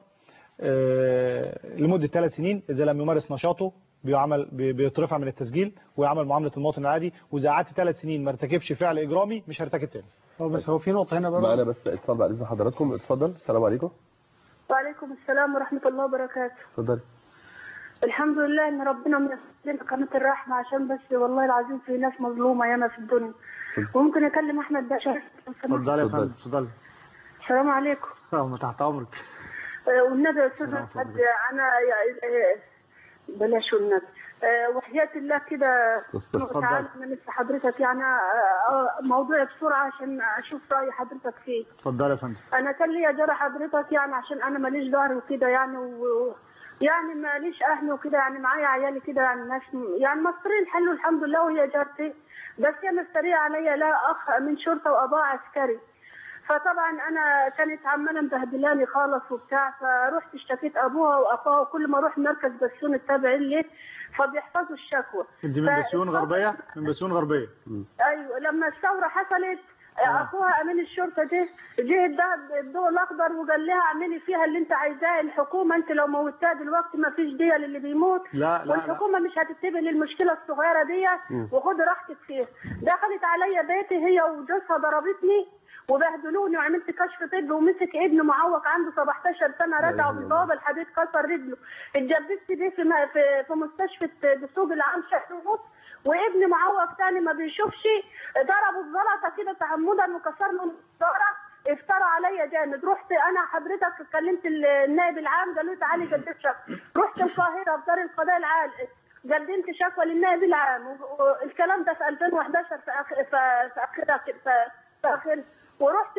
آه، لمده ثلاث سنين اذا لم يمارس نشاطه بيعمل بي- بيترفع من التسجيل ويعمل معامله المواطن العادي واذا قعدت ثلاث سنين ما ارتكبش فعل اجرامي مش هرتكب تاني هو بس هو في نقطه هنا معانا برضه بس اتصال بعد اذن حضراتكم اتفضل السلام عليكم وعليكم السلام ورحمة الله وبركاته اتفضل الحمد لله ان ربنا ميسر لنا قناة الرحمة عشان بس والله العظيم في ناس مظلومة ياما في الدنيا وممكن اكلم احمد باشا اتفضلي يا اتفضل. فندم اتفضلي السلام عليكم اه تحت امرك آه، والنبي يا استاذ سلام احمد عليكم. انا يا- آه، بلاش والنبي آه، وحياة الله كده اتفضل. تعالى انا لسه حضرتك يعني آه، آه، موضوع بسرعة عشان اشوف رأي حضرتك فيه اتفضلي يا فندم انا كان ليا جرى حضرتك يعني عشان انا ماليش ظهر وكده يعني و... يعني ماليش اهل وكده يعني معايا عيالي كده يعني ناس يعني مصريين حلو الحمد لله وهي جارتي بس هي مسترية عليا لا اخ من شرطه واباه عسكري فطبعا انا كانت عماله مبهدلاني خالص وبتاع فرحت اشتكيت ابوها واخوها وكل ما اروح مركز بسيون التابع لي فبيحفظوا الشكوى انت من ف- بسيون غربيه من بسيون غربيه ايوه لما الثوره حصلت اخوها امين الشرطه ده جه اداها الضوء الاخضر وقال لها اعملي فيها اللي انت عايزاه الحكومه انت لو موتها دلوقتي ما فيش ديه للي بيموت لا لا لا والحكومه مش هتنتبه للمشكله الصغيره دي وخدي راحتك فيها دخلت عليا بيتي هي وجوزها ضربتني وبهدلوني وعملت كشف طبي ومسك ابن معوق عنده 17 سنه رجعه ببوابه الحديد كسر رجله اتجبست بيه في م- في في مستشفى دسوق العام شهر ونص وابن معوق تاني ما بيشوفش ضربوا الزلطه كده تعمدا وكسر له النضاره افترى عليا جامد رحت انا حضرتك كلمت النائب العام قالوا لي تعالي قدمت شكوى رحت القاهره في دار القضاء العالي قدمت شكوى للنائب العام و- والكلام ده في 2011 في اخر في في اخرها كده- في في اخر ورحت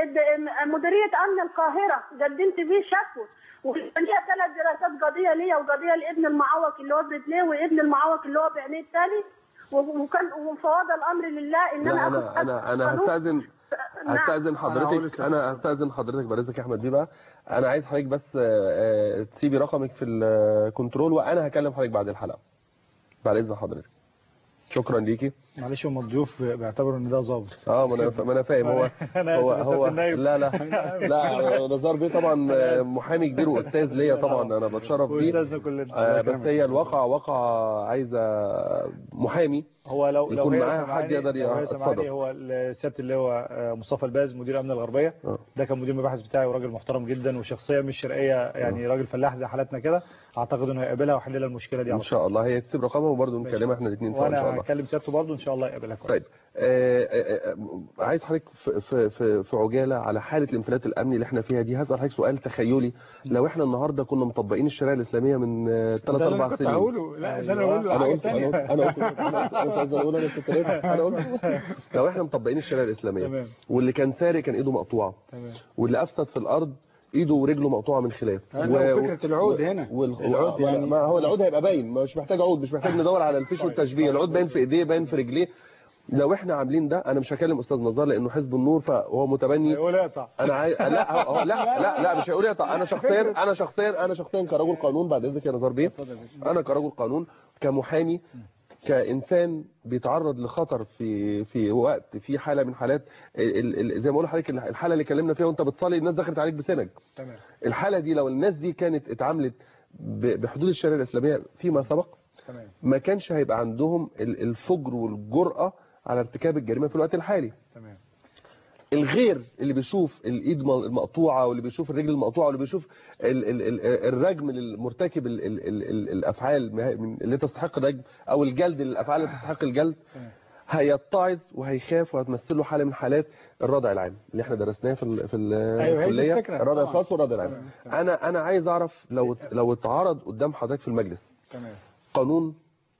ل- مديريه امن القاهره قدمت فيه شكوى وليا ثلاث دراسات قضيه ليا وقضيه لابن المعوق اللي هو برجليه وابن المعوق اللي هو بعينيه الثاني و- وكان وفوض الامر لله ان لا انا انا انا انا قانون- هستاذن نعم. هستاذن أنا هقول حضرتك لسه. انا هستاذن حضرتك برزك يا احمد بيه بقى انا عايز حضرتك بس آه، آه، تسيبي رقمك في الكنترول وانا هكلم حضرتك بعد الحلقه بعد اذن حضرتك شكرا ليكي معلش هم الضيوف بيعتبروا ان ده ظابط اه ما انا ما انا فاهم هو أنا هو آسف يا هو سيادة النايب. لا لا لا نزار بيه طبعا محامي كبير واستاذ ليا طبعا انا بتشرف بيه واستاذنا كلنا آه، بس هي الواقع واقع عايزه محامي هو لو لو يكون هي معاها حد سمعاني- يقدر لو هي ي- سمعاني اتفضل. هو سياده اللي هو آه، مصطفى الباز مدير امن الغربيه آه. ده كان مدير المباحث بتاعي وراجل محترم جدا وشخصيه مش شرقيه يعني راجل فلاح زي حالاتنا كده اعتقد انه هيقابلها ويحل لها المشكله دي ان على طول. شاء الله هي تسيب رقمها وبرضه نتكلمها احنا الاثنين سوا ان شاء وانا الله هكلم سيادته برضه ان شاء الله يقابلها كويس طيب آه، آه، آه، عايز حضرتك في في في في عجاله على حاله الانفلات الامني اللي احنا فيها دي هسال حضرتك سؤال تخيلي لو احنا النهارده كنا مطبقين الشريعه الاسلاميه من ثلاث ده اللي اربع كنت سنين هقوله لا ده انا أيوة. اقول له انا حاجه قلت انا ثانيه قلت انا قلت انا عايز اقول انا كنت لازم- انا قلت لو احنا مطبقين الشريعه الاسلاميه تمام. واللي كان سارق كان ايده مقطوعه تمام واللي افسد في الارض ايده ورجله مقطوعه من خلاف لا، وفكرة العود هنا. وال... العود يعني- ما هو العود هيبقى باين مش محتاج عود مش محتاج ندور على الفيش والتشبيه العود باين في ايديه باين في رجليه لو احنا عاملين ده انا مش هكلم استاذ نزار لانه حزب النور فهو متبني هيقول اقطع انا عايز لا هو... هو- لا لا لا مش هيقول يقطع انا شخصيا انا شخصيا انا شخصيا كرجل قانون بعد اذنك يا نزار بيه انا كرجل قانون كمحامي كانسان بيتعرض لخطر في في وقت في حاله من حالات ال- ال- زي ما بقول لحضرتك الحاله اللي اتكلمنا فيها وانت بتصلي الناس دخلت عليك بسنج تمام الحاله دي لو الناس دي كانت اتعاملت ب- بحدود الشريعه الاسلاميه فيما سبق تمام ما كانش هيبقى عندهم ال- الفجر والجرأه على ارتكاب الجريمه في الوقت الحالي تمام الغير اللي بيشوف الايد م- المقطوعه واللي بيشوف الرجل المقطوعه واللي بيشوف ال ال ال الرجم للمرتكب ال ال ال ال الافعال ما هي- من- اللي تستحق الرجم او الجلد للافعال اللي تستحق الجلد هيتعظ وهيخاف وهتمثل له حاله من حالات الردع العام اللي احنا درسناه في ال في ال- أيوة، هي دي الكليه الفكرة. الردع طبعاً. الخاص والردع العام انا انا عايز اعرف لو لو اتعرض قدام حضرتك في المجلس تمام قانون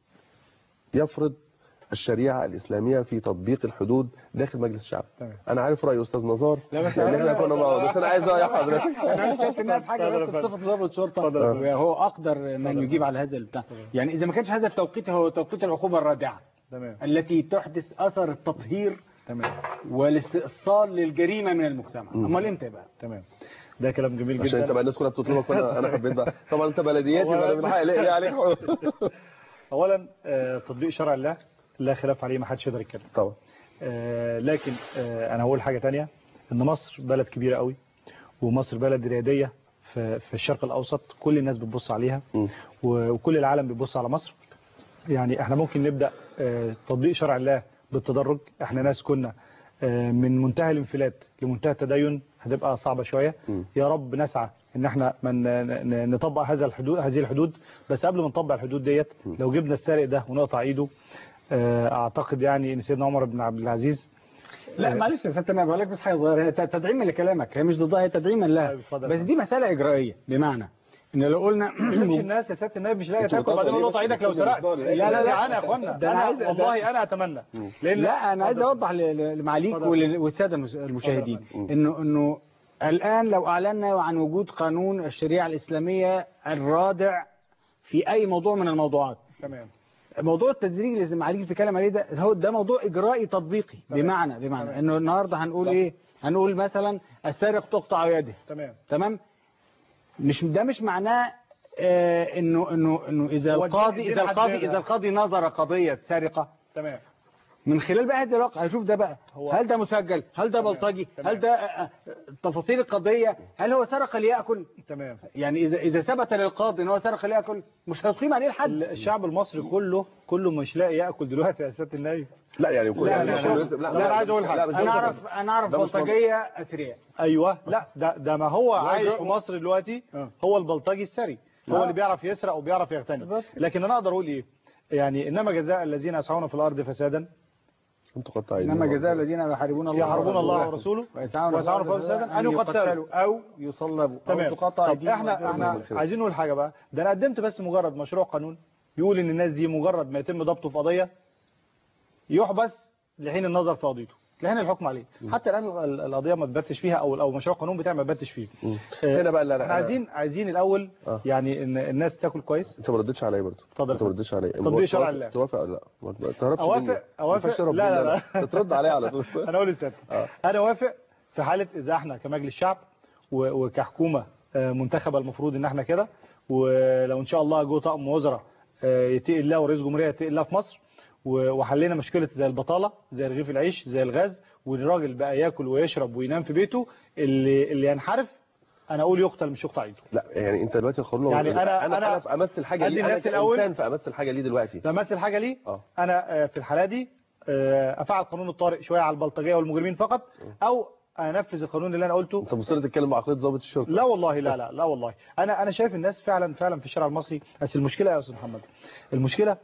يفرض الشريعة الإسلامية في تطبيق الحدود داخل مجلس الشعب تمام. أنا عارف رأي أستاذ نزار لا، بس لأن احنا أنا- كنا مع بعض بس أنا عايز رأي حضرتك انا عايز شايف انها في حاجه بس بصفه ضابط شرطه وهو اقدر من يجيب على هذا البتاع يعني اذا ما كانش هذا التوقيت هو توقيت العقوبه الرادعه تمام التي تحدث اثر التطهير تمام والاستئصال للجريمه من المجتمع امال امتى بقى تمام ده كلام جميل عشان انت جدا بقى الناس كلها بتطلبك فانا انا حبيت بقى طبعا انت بلدياتي فانا من حقي ليه ليه عليك حقوق. اولا آه، تطبيق شرع الله لا خلاف عليه ما حدش يقدر يتكلم طبعا آه، لكن آه، انا هقول حاجه تانية ان مصر بلد كبيره قوي ومصر بلد رياديه في في الشرق الاوسط كل الناس بتبص عليها م. و- وكل العالم بيبص على مصر يعني احنا ممكن نبدا آه، تطبيق شرع الله بالتدرج احنا ناس كنا آه، من منتهى الانفلات لمنتهى التدين هتبقى صعبه شويه م. يا رب نسعى ان احنا من ن- نطبق هذا الحدود هذه الحدود بس قبل ما نطبق الحدود ديت لو جبنا السارق ده ونقطع ايده آه، اعتقد يعني ان سيدنا عمر بن عبد العزيز لا معلش يا ست انا بقول لك بس حاجه صغيره هي تدعيما لكلامك هي مش ضدها هي تدعيما لها طيب، اتفضل. بس دي مساله اجرائيه بمعنى ان لو قلنا مش الناس يا سياده النبي مش لاقي انتوا تاكل بعدين بتقطعوا نقطع ليه ايدك بس لو بتقولوا سرقت بالدار؟ لا لا لا انا يا اخوانا ده أنا انا عايز- ده- والله انا اتمنى لان لا انا عايز اتفضل. اوضح ل- لمعاليك اتفضل. ول- والساده المس- المشاهدين اتفضل. انه انه الان لو اعلنا عن وجود قانون الشريعه الاسلاميه الرادع في اي موضوع من الموضوعات تمام موضوع التدريج اللي معاليك بتتكلم عليه ده هو ده موضوع اجرائي تطبيقي بمعنى بمعنى انه النهارده هنقول ايه هنقول مثلا السارق تقطع يده تمام تمام مش ده مش معناه آه انه انه انه اذا هو الدين- القاضي الدين اذا القاضي حددها. اذا القاضي نظر قضيه سرقه تمام من خلال بقى هذه الواقع هشوف ده بقى هو- هل ده مسجل هل ده تمام. بلطجي تمام. هل ده آه، آه، تفاصيل القضيه هل هو سرق ليأكل تمام يعني اذا اذا ثبت للقاضي ان هو سرق ليأكل مش هيقيم عليه الحد الشعب المصري كله كله مش لاقي ياكل دلوقتي يا سياده النبي لا يعني كل لا، يعني لا، كله لا. يسلم. لا، أنا عايز أقول حاجة. لا، بس انا ده- اعرف انا اعرف ده مش بلطجيه اثرياء ايوه لا ده ده ما هو عايش ده- في مصر دلوقتي آه. هو البلطجي السري هو آه. اللي بيعرف يسرق وبيعرف يغتنم بس. لكن انا اقدر اقول ايه يعني انما جزاء الذين يسعون في الارض فسادا انتوا قطاعين انما جزاء الذين يحاربون الله يحاربون الله ورسوله ورسوله ويسعون ويسعون في في الارض فسادا ان يقتلوا يقتلوا او يصلبوا تمام او تقطع طب ايديهم احنا وأرجلهم احنا من خلاف. عايزين نقول حاجه بقى ده انا قدمت بس مجرد مشروع قانون بيقول ان الناس دي مجرد ما يتم ضبطه في قضيه يحبس لحين النظر في قضيته لحين الحكم عليه حتى الان ال- القضيه ما تبتش فيها او او مشروع قانون بتاعي ما تبتش فيه مم. آه، هنا بقى لا لا احنا عايزين عايزين الاول آه. يعني ان الناس تاكل كويس انت ما ردتش عليا برضه اتفضل. انت ما ردتش عليا تطبيق شرع توافق- الله. توافق ولا لا ما تهربش أوافق- مني. أوافق. ما ينفعش تهرب لا، لا، مني. لا. انت ترد عليا على طول انا اقول للسيادة آه. انا وافق في حاله اذا احنا كمجلس شعب و- وكحكومه آه، منتخبه المفروض ان احنا كده ولو ان شاء الله جو طقم وزراء آه، يتقي الله ورئيس جمهوريه يتقي الله في مصر و- وحلينا مشكله زي البطاله زي رغيف العيش زي الغاز والراجل بقى ياكل ويشرب وينام في بيته اللي اللي ينحرف انا اقول يقتل مش يقطع ايده لا يعني انت دلوقتي القانون يعني أنا- انا أنا انا في امس الحاجه أدي ليه انا الناس الأول. كانسان في امس الحاجه ليه دلوقتي ده مثل حاجه ليه اه انا آه، في الحاله دي آه، افعل قانون الطارئ شويه على البلطجيه والمجرمين فقط او انفذ القانون اللي انا قلته انت مصر تتكلم بعقليه ضابط الشرطه لا والله لا لا لا والله انا انا شايف الناس فعلا فعلا في الشارع المصري بس المشكله يا استاذ محمد المشكله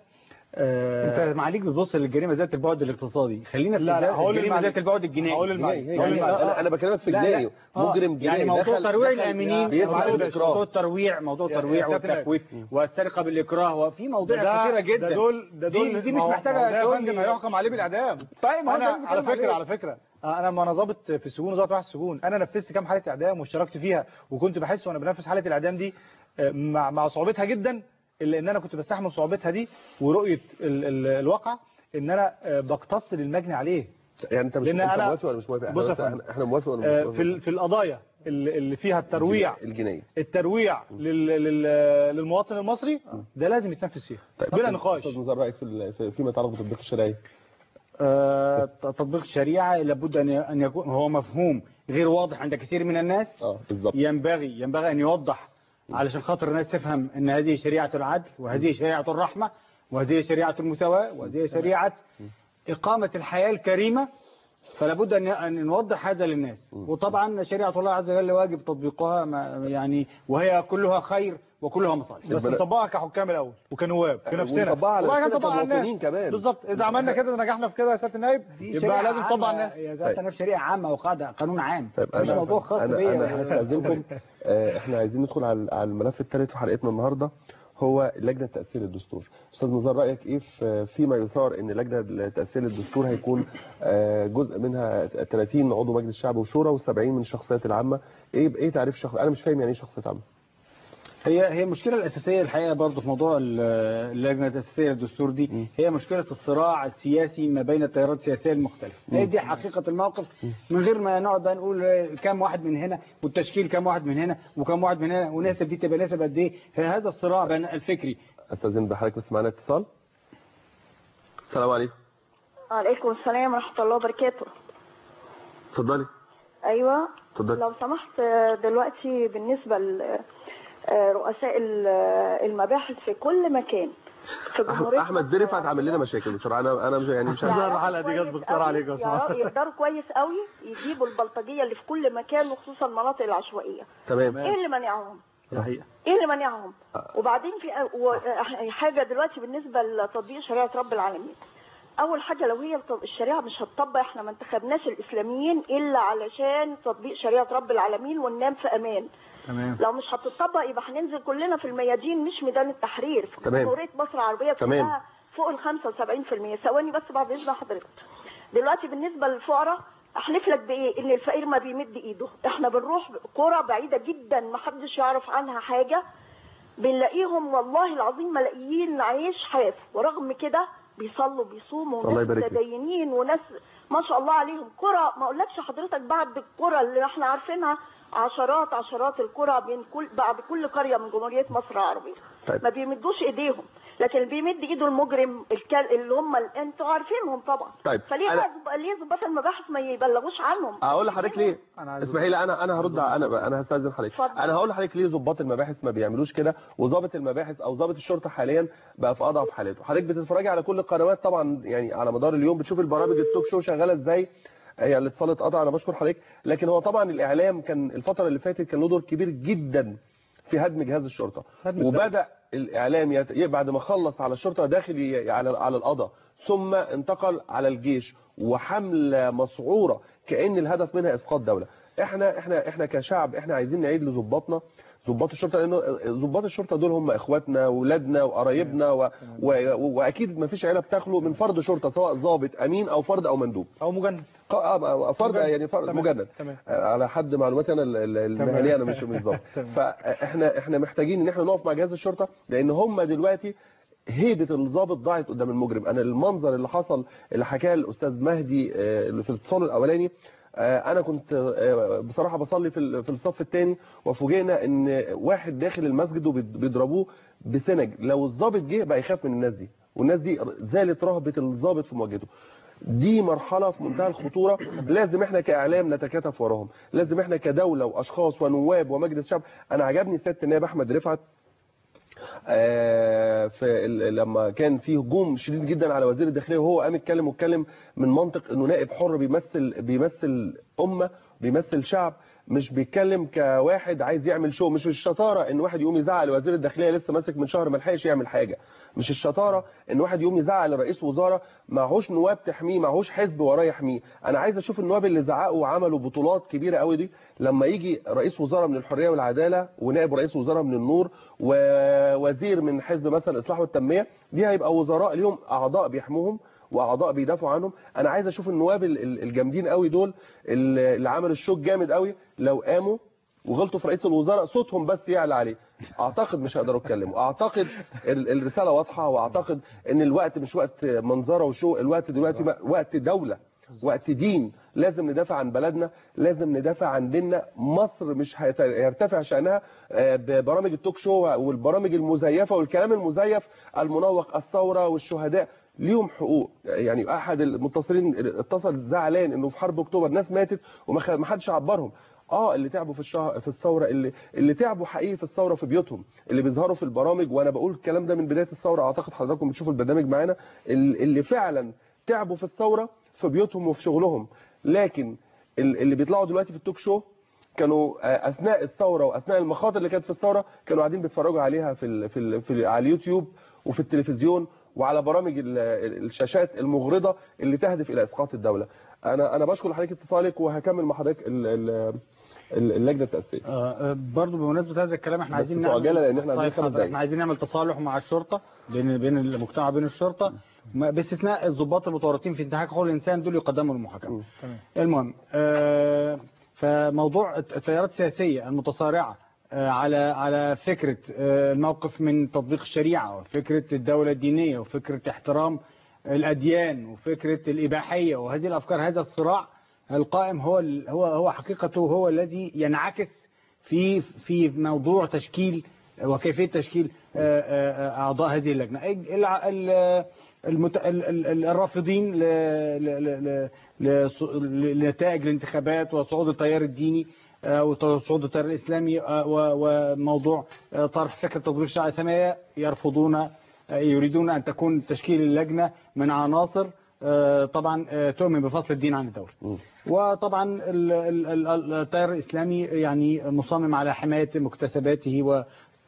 آه انت معاليك بتبص للجريمه ذات البعد الاقتصادي خلينا في لا، لا، ذات- هقول الجريمه المعلومة. ذات البعد الجنائي هقول هي المعلومة. هي هقول هي. المعلومة. انا انا بكلمك في لا، لا. جنائي آه، مجرم جنائي يعني موضوع دخل- ترويع دخل الامنين بيسمع موضوع الاكراه موضوع الترويع موضوع يا- يا الترويع سيادة النائب. والتكويت والسرقه بالاكراه وفي مواضيع ده- كثيره جدا ده دول ده دي- دول دي ما مش هو- ما هو محتاجه ده يا تقول فندم لي- هيحكم عليه بالاعدام طيب ما هو ده انا اللي على بتكلم فكره عليه. على فكره انا لما انا ضابط في السجون وضابط واحد السجون انا نفذت كام حاله اعدام واشتركت فيها وكنت بحس وانا بنفذ حاله الاعدام دي آه، مع مع صعوبتها جدا الا ان انا كنت بستحمل صعوبتها دي ورؤيه ال ال الواقع ان انا آه، بقتص للمجني عليه يعني انت مش لأن انت أنا- موافق ولا مش موافق بص يا احنا فندم. احنا موافق ولا مش آه، موافق في ال- في القضايا اللي اللي فيها الترويع الجنائي الترويع لل لل للمواطن المصري ده لازم يتنفذ فيها بلا نقاش استاذ نزار رايك في ال- في- فيما يتعلق بالتطبيق الشرعي آه، تطبيق الشريعه لابد ان ان يكون هو مفهوم غير واضح عند كثير من الناس اه بالظبط ينبغي ينبغي ان يوضح علشان خاطر الناس تفهم ان هذه شريعه العدل وهذه شريعه الرحمه وهذه شريعه المساواه وهذه شريعه اقامه الحياه الكريمه فلا بد ان ان نوضح هذا للناس وطبعا شريعه الله عز وجل واجب تطبيقها ما- يعني وهي كلها خير وكلها مصالح بس البنا- نطبقها كحكام الاول وكنواب في نفسنا ونطبقها على وبعد كده نفسنا نطبقها على كمواطنين الناس كمان. بالظبط اذا عملنا كده نجحنا في كده يا سياده النائب يبقى لازم نطبق على الناس يا ذات نفس شريعه عامه وقاعده قانون عام طيب مش انا موضوع خاص انا بيا انا هستاذنكم آه، احنا عايزين ندخل على على الملف الثالث في حلقتنا النهارده هو لجنه تاثير الدستور استاذ نزار رايك ايه في فيما يثار ان لجنه تاثير الدستور هيكون آه، جزء منها 30 عضو مجلس الشعب وشورى و70 من الشخصيات العامه ايه ايه تعريف الشخص انا مش فاهم يعني ايه شخصيات عامه هي هي المشكله الاساسيه الحقيقه برضه في موضوع ال- اللجنه الاساسيه للدستور دي هي مشكله الصراع السياسي ما بين التيارات السياسيه المختلفه هي دي حقيقه الموقف من غير ما نقعد بقى نقول كام واحد من هنا والتشكيل كام واحد من هنا وكام واحد من هنا وناسب دي تبقى ناسب قد ايه هذا الصراع بين الفكري استاذن بحضرتك بس معانا اتصال السلام عليكم وعليكم السلام ورحمة الله وبركاته اتفضلي أيوة اتفضلي لو سمحت آه، دلوقتي بالنسبة لرؤساء المباحث في كل مكان في جمهورية أح- احمد مصر بيه رفعت عامل لنا مشاكل بصراحه انا انا مش يعني مش عايز يعرفوا الحلقة دي جت كويس باختيار قوي- عليك يا أسماء. يعرفوا- يقدروا كويس قوي يجيبوا البلطجية اللي في كل مكان وخصوصا المناطق العشوائية تمام ايه اللي منعهم الحقيقه ايه اللي منعهم وبعدين في و- حاجه دلوقتي بالنسبه لتطبيق شريعه رب العالمين اول حاجه لو هي الت- الشريعه مش هتطبق احنا ما انتخبناش الاسلاميين الا علشان تطبيق شريعه رب العالمين وننام في امان تمام لو مش هتطبق يبقى هننزل كلنا في الميادين مش ميدان التحرير في تمام. جمهوريه مصر العربيه تمام. كلها فوق ال 75% ثواني بس بعد اذن حضرتك دلوقتي بالنسبه للفقراء احلف لك بايه ان الفقير ما بيمد ايده احنا بنروح قرى بعيده جدا ما حدش يعرف عنها حاجه بنلاقيهم والله العظيم ملاقيين عيش حاف ورغم كده بيصلوا بيصوموا الله وناس يبارك فيك. متدينين وناس ما شاء الله عليهم قرى ما اقولكش حضرتك بعد القرى اللي احنا عارفينها عشرات عشرات القرى بين كل بعد كل قريه من جمهوريه مصر العربيه طيب. ما بيمدوش ايديهم لكن اللي بيمد ايده المجرم الكل اللي هم ال- انتوا عارفينهم طبعا طيب. فليه أنا- بقى زب- ليه ظباط المباحث ما يبلغوش عنهم اقول لحضرتك ليه أنا عايز اسمحي لي انا انا هرد على- انا انا هستاذن حضرتك اتفضل. انا هقول لحضرتك ليه ضباط المباحث ما بيعملوش كده وضابط المباحث او ضابط الشرطه حاليا بقى في اضعف حالاته حضرتك بتتفرجي على كل القنوات طبعا يعني على مدار اليوم بتشوف البرامج التوك شو شغاله ازاي هي الاتصال اتقطع انا بشكر حضرتك لكن هو طبعا الاعلام كان الفتره اللي فاتت كان له دور كبير جدا في هدم جهاز الشرطه هدم الدولة. وبدا الاعلام يت... بعد ما خلص على الشرطه داخل ي- على على القضاء ثم انتقل على الجيش وحمله مسعوره كان الهدف منها اسقاط دوله احنا احنا احنا كشعب احنا عايزين نعيد لظباطنا ضباط الشرطه لانه ضباط الشرطه دول هم اخواتنا واولادنا وقرايبنا و... و... واكيد ما فيش عيله بتخلو من فرد شرطه سواء ضابط امين او فرد او مندوب او مجند ق- آه، فرد مجند. يعني فرد تمام. مجند تمام. آه، على حد معلوماتي انا ال- ال- المهنيه انا مش مش ضابط تمام. فاحنا احنا محتاجين ان احنا نقف مع جهاز الشرطه لان هم دلوقتي هيبه الضابط ضاعت قدام المجرم انا المنظر اللي حصل اللي حكاه الاستاذ مهدي آه، اللي في الاتصال الاولاني آه، انا كنت آه، بصراحه بصلي في ال- في الصف الثاني وفوجئنا ان واحد داخل المسجد وبيضربوه بسنج لو الضابط جه بقى يخاف من الناس دي والناس دي زالت رهبه الضابط في مواجهته دي مرحله في منتهى الخطوره لازم احنا كاعلام نتكاتف وراهم لازم احنا كدوله واشخاص ونواب ومجلس شعب انا عجبني سياده النائب احمد رفعت آه، في ال- لما كان في هجوم شديد جدا على وزير الداخليه وهو قام يتكلم واتكلم من منطق انه نائب حر بيمثل بيمثل امه بيمثل شعب مش بيتكلم كواحد عايز يعمل شو مش الشطاره ان واحد يقوم يزعق لوزير الداخليه لسه ماسك من شهر ما لحقش يعمل حاجه مش الشطاره ان واحد يقوم يزعق لرئيس وزاره معهوش نواب تحميه معهوش حزب وراه يحميه انا عايز اشوف النواب اللي زعقوا وعملوا بطولات كبيره قوي دي لما يجي رئيس وزاره من الحريه والعداله ونائب رئيس وزاره من النور ووزير من حزب مثلا الاصلاح والتنميه دي هيبقى وزراء ليهم اعضاء بيحموهم واعضاء بيدافعوا عنهم انا عايز اشوف النواب ال- ال- الجامدين قوي دول اللي اللي عملوا الشوك جامد قوي لو قاموا وغلطوا في رئيس الوزراء صوتهم بس يعلى عليه اعتقد مش هيقدروا يتكلموا اعتقد ال- الرساله واضحه واعتقد ان الوقت مش وقت منظره وشو الوقت دلوقتي بقى وقت دوله وقت دين لازم ندافع عن بلدنا لازم ندافع عن ديننا مصر مش هيت- هيرتفع شأنها آه، ببرامج التوك شو والبرامج المزيفة والكلام المزيف المنوق الثورة والشهداء ليهم حقوق يعني احد المتصلين اتصل زعلان انه في حرب اكتوبر ناس ماتت وما حدش عبرهم اه اللي تعبوا في الشهر في الثوره اللي اللي تعبوا حقيقي في الثوره في بيوتهم اللي بيظهروا في البرامج وانا بقول الكلام ده من بدايه الثوره اعتقد حضراتكم بتشوفوا البرنامج معانا ال- اللي فعلا تعبوا في الثوره في بيوتهم وفي شغلهم لكن ال- اللي بيطلعوا دلوقتي في التوك شو كانوا آه، اثناء الثوره واثناء المخاطر اللي كانت في الثوره كانوا قاعدين بيتفرجوا عليها في ال في, ال في ال على اليوتيوب وفي التلفزيون وعلى برامج ال- ال- الشاشات المغرضه اللي تهدف الى اسقاط الدوله انا انا بشكر حضرتك اتصالك وهكمل مع حضرتك ال- ال- ال- اللجنه التاسيسيه آه، برضو بمناسبه هذا الكلام احنا بس عايزين في عجالة لأن إحنا عندنا طيب خمس حاضر، دقايق. احنا عايزين نعمل تصالح مع الشرطه بين بين المجتمع وبين الشرطه ما- باستثناء الضباط المتورطين في انتهاك حقوق الانسان دول يقدموا للمحاكمه المهم آه، فموضوع الت- التيارات السياسيه المتصارعه آه، على على فكره آه، الموقف من تطبيق الشريعه وفكره الدوله الدينيه وفكره احترام الاديان وفكره الاباحيه وهذه الافكار هذا الصراع القائم هو ال- هو هو حقيقته هو الذي ينعكس في في موضوع تشكيل وكيفيه تشكيل آه، آه، آه، اعضاء هذه اللجنه الع- ال- المت... ال- ال- ال- الرافضين ل... ل... ل... ل... لص- لنتائج الانتخابات وصعود التيار الديني آه، وصعود التيار الاسلامي آه، و- وموضوع آه، طرح فكره تطبيق الشريعه الاسلاميه يرفضون آه، يريدون ان تكون تشكيل اللجنه من عناصر آه، طبعا آه، تؤمن بفصل الدين عن الدوله وطبعا ال- ال- ال- التيار الاسلامي يعني مصمم على حمايه مكتسباته و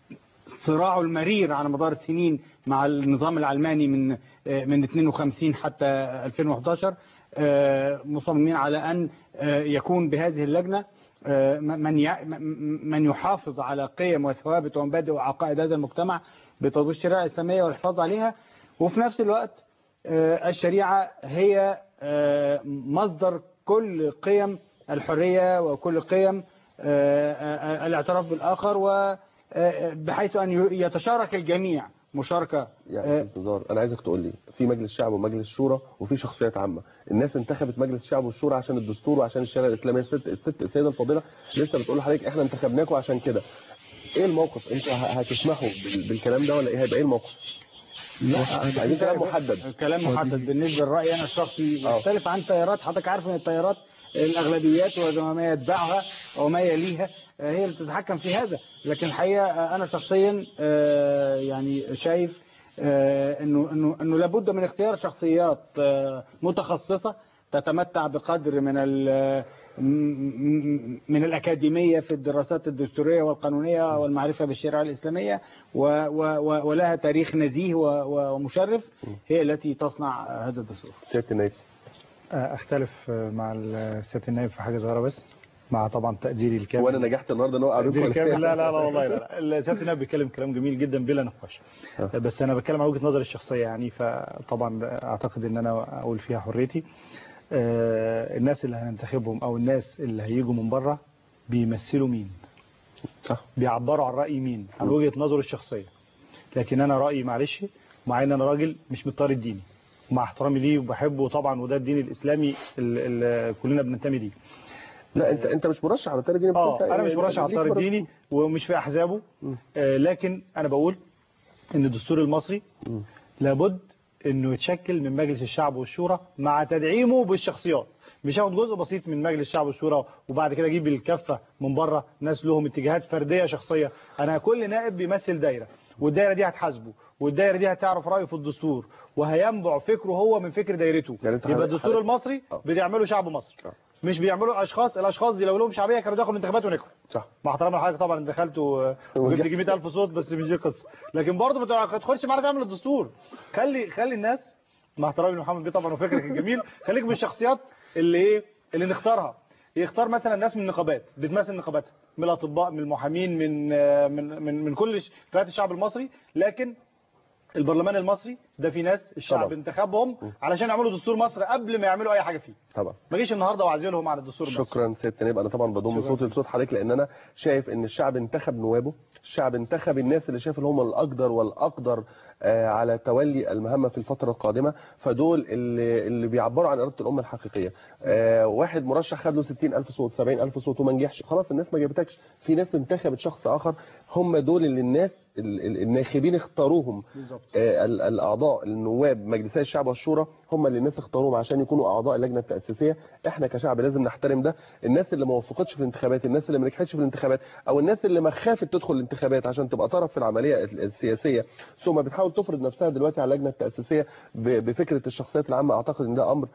صراعه المرير على مدار السنين مع النظام العلماني من من 52 حتى 2011 آه، مصممين على ان آه، يكون بهذه اللجنه آه، من يع- من يحافظ على قيم وثوابت ومبادئ وعقائد هذا المجتمع بتطبيق الشريعه الاسلاميه والحفاظ عليها وفي نفس الوقت آه، الشريعه هي آه، مصدر كل قيم الحريه وكل قيم آه، آه، الاعتراف بالاخر و آه، بحيث أن يتشارك الجميع مشاركة يعني في انتظار انا عايزك تقول لي في مجلس شعب ومجلس شورى وفي شخصيات عامه الناس انتخبت مجلس الشعب والشورى عشان الدستور وعشان الشريعه الاسلاميه الست الست السيده الفاضله لسه بتقول لحضرتك احنا انتخبناكم عشان كده ايه الموقف انتوا ه- هتسمحوا بال- بالكلام ده ولا ايه هيبقى ايه الموقف عايزين كلام محدد كلام محدد بالنسبة للرأي أنا الشخصي آه. يختلف عن تيارات حضرتك عارف أن التيارات الأغلبيات وما يتبعها وما يليها آه، هي اللي تتحكم في هذا لكن الحقيقة آه، أنا شخصيا آه، يعني شايف آه، انه انه انه لابد من اختيار شخصيات آه، متخصصه تتمتع بقدر من ال م- من الأكاديمية في الدراسات الدستورية والقانونية والمعرفة بالشريعة الإسلامية و و و ولها تاريخ نزيه و- و- ومشرف هي التي تصنع هذا الدستور سياده النائب آه، اختلف آه، مع ال- سياده النائب في حاجه صغيره بس مع طبعا تقديري الكامل وانا نجحت النهارده ان هو اقابلكم تقديري ولا الكامل إيه؟ لا لا لا والله لا لا سياده النائب بيتكلم كلام جميل جدا بلا نقاش آه. بس انا بتكلم عن وجهه نظري الشخصيه يعني فطبعا اعتقد ان انا اقول فيها حريتي آه، الناس اللي هننتخبهم او الناس اللي هيجوا من بره بيمثلوا مين صح بيعبروا عن رأي مين عن وجهة نظره الشخصية لكن أنا رأيي معلش مع إن أنا راجل مش من الطار الديني مع احترامي ليه وبحبه طبعا وده الدين الإسلامي اللي كلنا بننتمي ليه لا انت انت مش مرشح على الطار الديني بس اه أنت انا مش يعني مرشح على ليك الطار مرة- الديني ومش في احزابه آه لكن انا بقول ان الدستور المصري لابد انه يتشكل من مجلس الشعب والشورى مع تدعيمه بالشخصيات مش هاخد جزء بسيط من مجلس الشعب والشورى وبعد كده اجيب الكفه من بره ناس لهم اتجاهات فرديه شخصيه انا كل نائب بيمثل دايره والدايره دي هتحاسبه والدايره دي هتعرف رايه في الدستور وهينبع فكره هو من فكر دايرته يعني انت يبقى حضرتك- الدستور المصري آه. بيعمله شعب مصر آه. مش بيعملوا اشخاص الاشخاص دي لو لهم شعبيه كانوا دخلوا الانتخابات ونجحوا صح مع احترامي لحضرتك طبعا دخلت و- وجبت ونجحت. يجي 100000 صوت بس مش دي القصه لكن برضه ما تدخلش معانا تعمل الدستور خلي خلي الناس مع احترامي لمحمد بيه طبعا وفكرك الجميل خليك بالشخصيات اللي ايه اللي نختارها يختار مثلا ناس من النقابات بتمثل نقاباتها من الاطباء من المحامين من آه، من من, من كل ش- فئات الشعب المصري لكن البرلمان المصري ده في ناس الشعب طبعا. انتخبهم علشان يعملوا دستور مصر قبل ما يعملوا اي حاجه فيه طبعا ما جيش النهارده واعزلهم على الدستور المصري شكرا سيد تنيب انا طبعا بضم شكراً. صوتي لصوت حضرتك لان انا شايف ان الشعب انتخب نوابه الشعب انتخب الناس اللي شايف ان هم الاقدر والاقدر آه، على تولي المهمه في الفتره القادمه فدول اللي اللي بيعبروا عن اراده الامه الحقيقيه آه، واحد مرشح خد له 60000 صوت 70000 صوت وما نجحش خلاص الناس ما جابتكش في ناس انتخبت شخص اخر هم دول اللي الناس ال- ال- الناخبين اختاروهم بالظبط. آه، ال- الاعضاء النواب مجلسي الشعب والشورى هم اللي الناس اختاروهم عشان يكونوا اعضاء اللجنه التاسيسيه احنا كشعب لازم نحترم ده الناس اللي ما وفقتش في الانتخابات الناس اللي ما نجحتش في الانتخابات او الناس اللي ما خافت تدخل الانتخابات عشان تبقى طرف في العمليه ال- السياسيه ثم بتحاول تفرض نفسها دلوقتي على اللجنه التاسيسيه ب- بفكره الشخصيات العامه اعتقد ان ده امر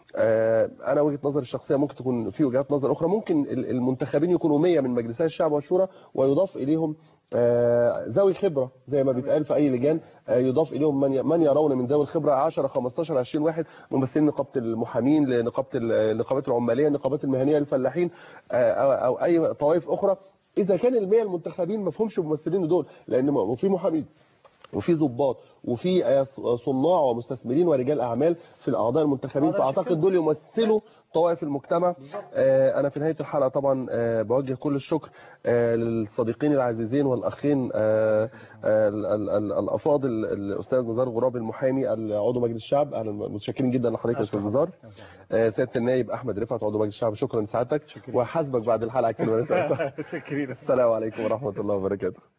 آه، انا وجهه نظري الشخصيه ممكن تكون في وجهات نظر اخرى ممكن ال- المنتخبين يكونوا 100 من مجلسي الشعب والشورى ويضاف اليهم آه، ذوي خبره زي ما بيتقال في اي لجان آه، يضاف اليهم من ي- من يرون من ذوي الخبره 10 15 20 واحد ممثلين نقابه المحامين لنقابه ال- النقابات العماليه النقابات المهنيه للفلاحين آه، او أو اي طوائف اخرى اذا كان ال 100 المنتخبين ما فيهمش ممثلين دول لان ما- وفي محامين وفي ضباط وفي آه، صناع ومستثمرين ورجال اعمال في الاعضاء المنتخبين هذا فاعتقد شكل. دول يمثلوا طوائف المجتمع آه، انا في نهايه الحلقه طبعا آه، بوجه كل الشكر آه، للصديقين العزيزين والاخين آه، آه، ال- ال- ال- الافاضل الاستاذ نزار غراب المحامي عضو مجلس الشعب اهلا متشكرين جدا لحضرتك يا استاذ نزار آه، سياده النائب احمد رفعت عضو مجلس الشعب شكرا لسعادتك وحاسبك بعد الحلقه كده شكرا السلام عليكم ورحمه الله وبركاته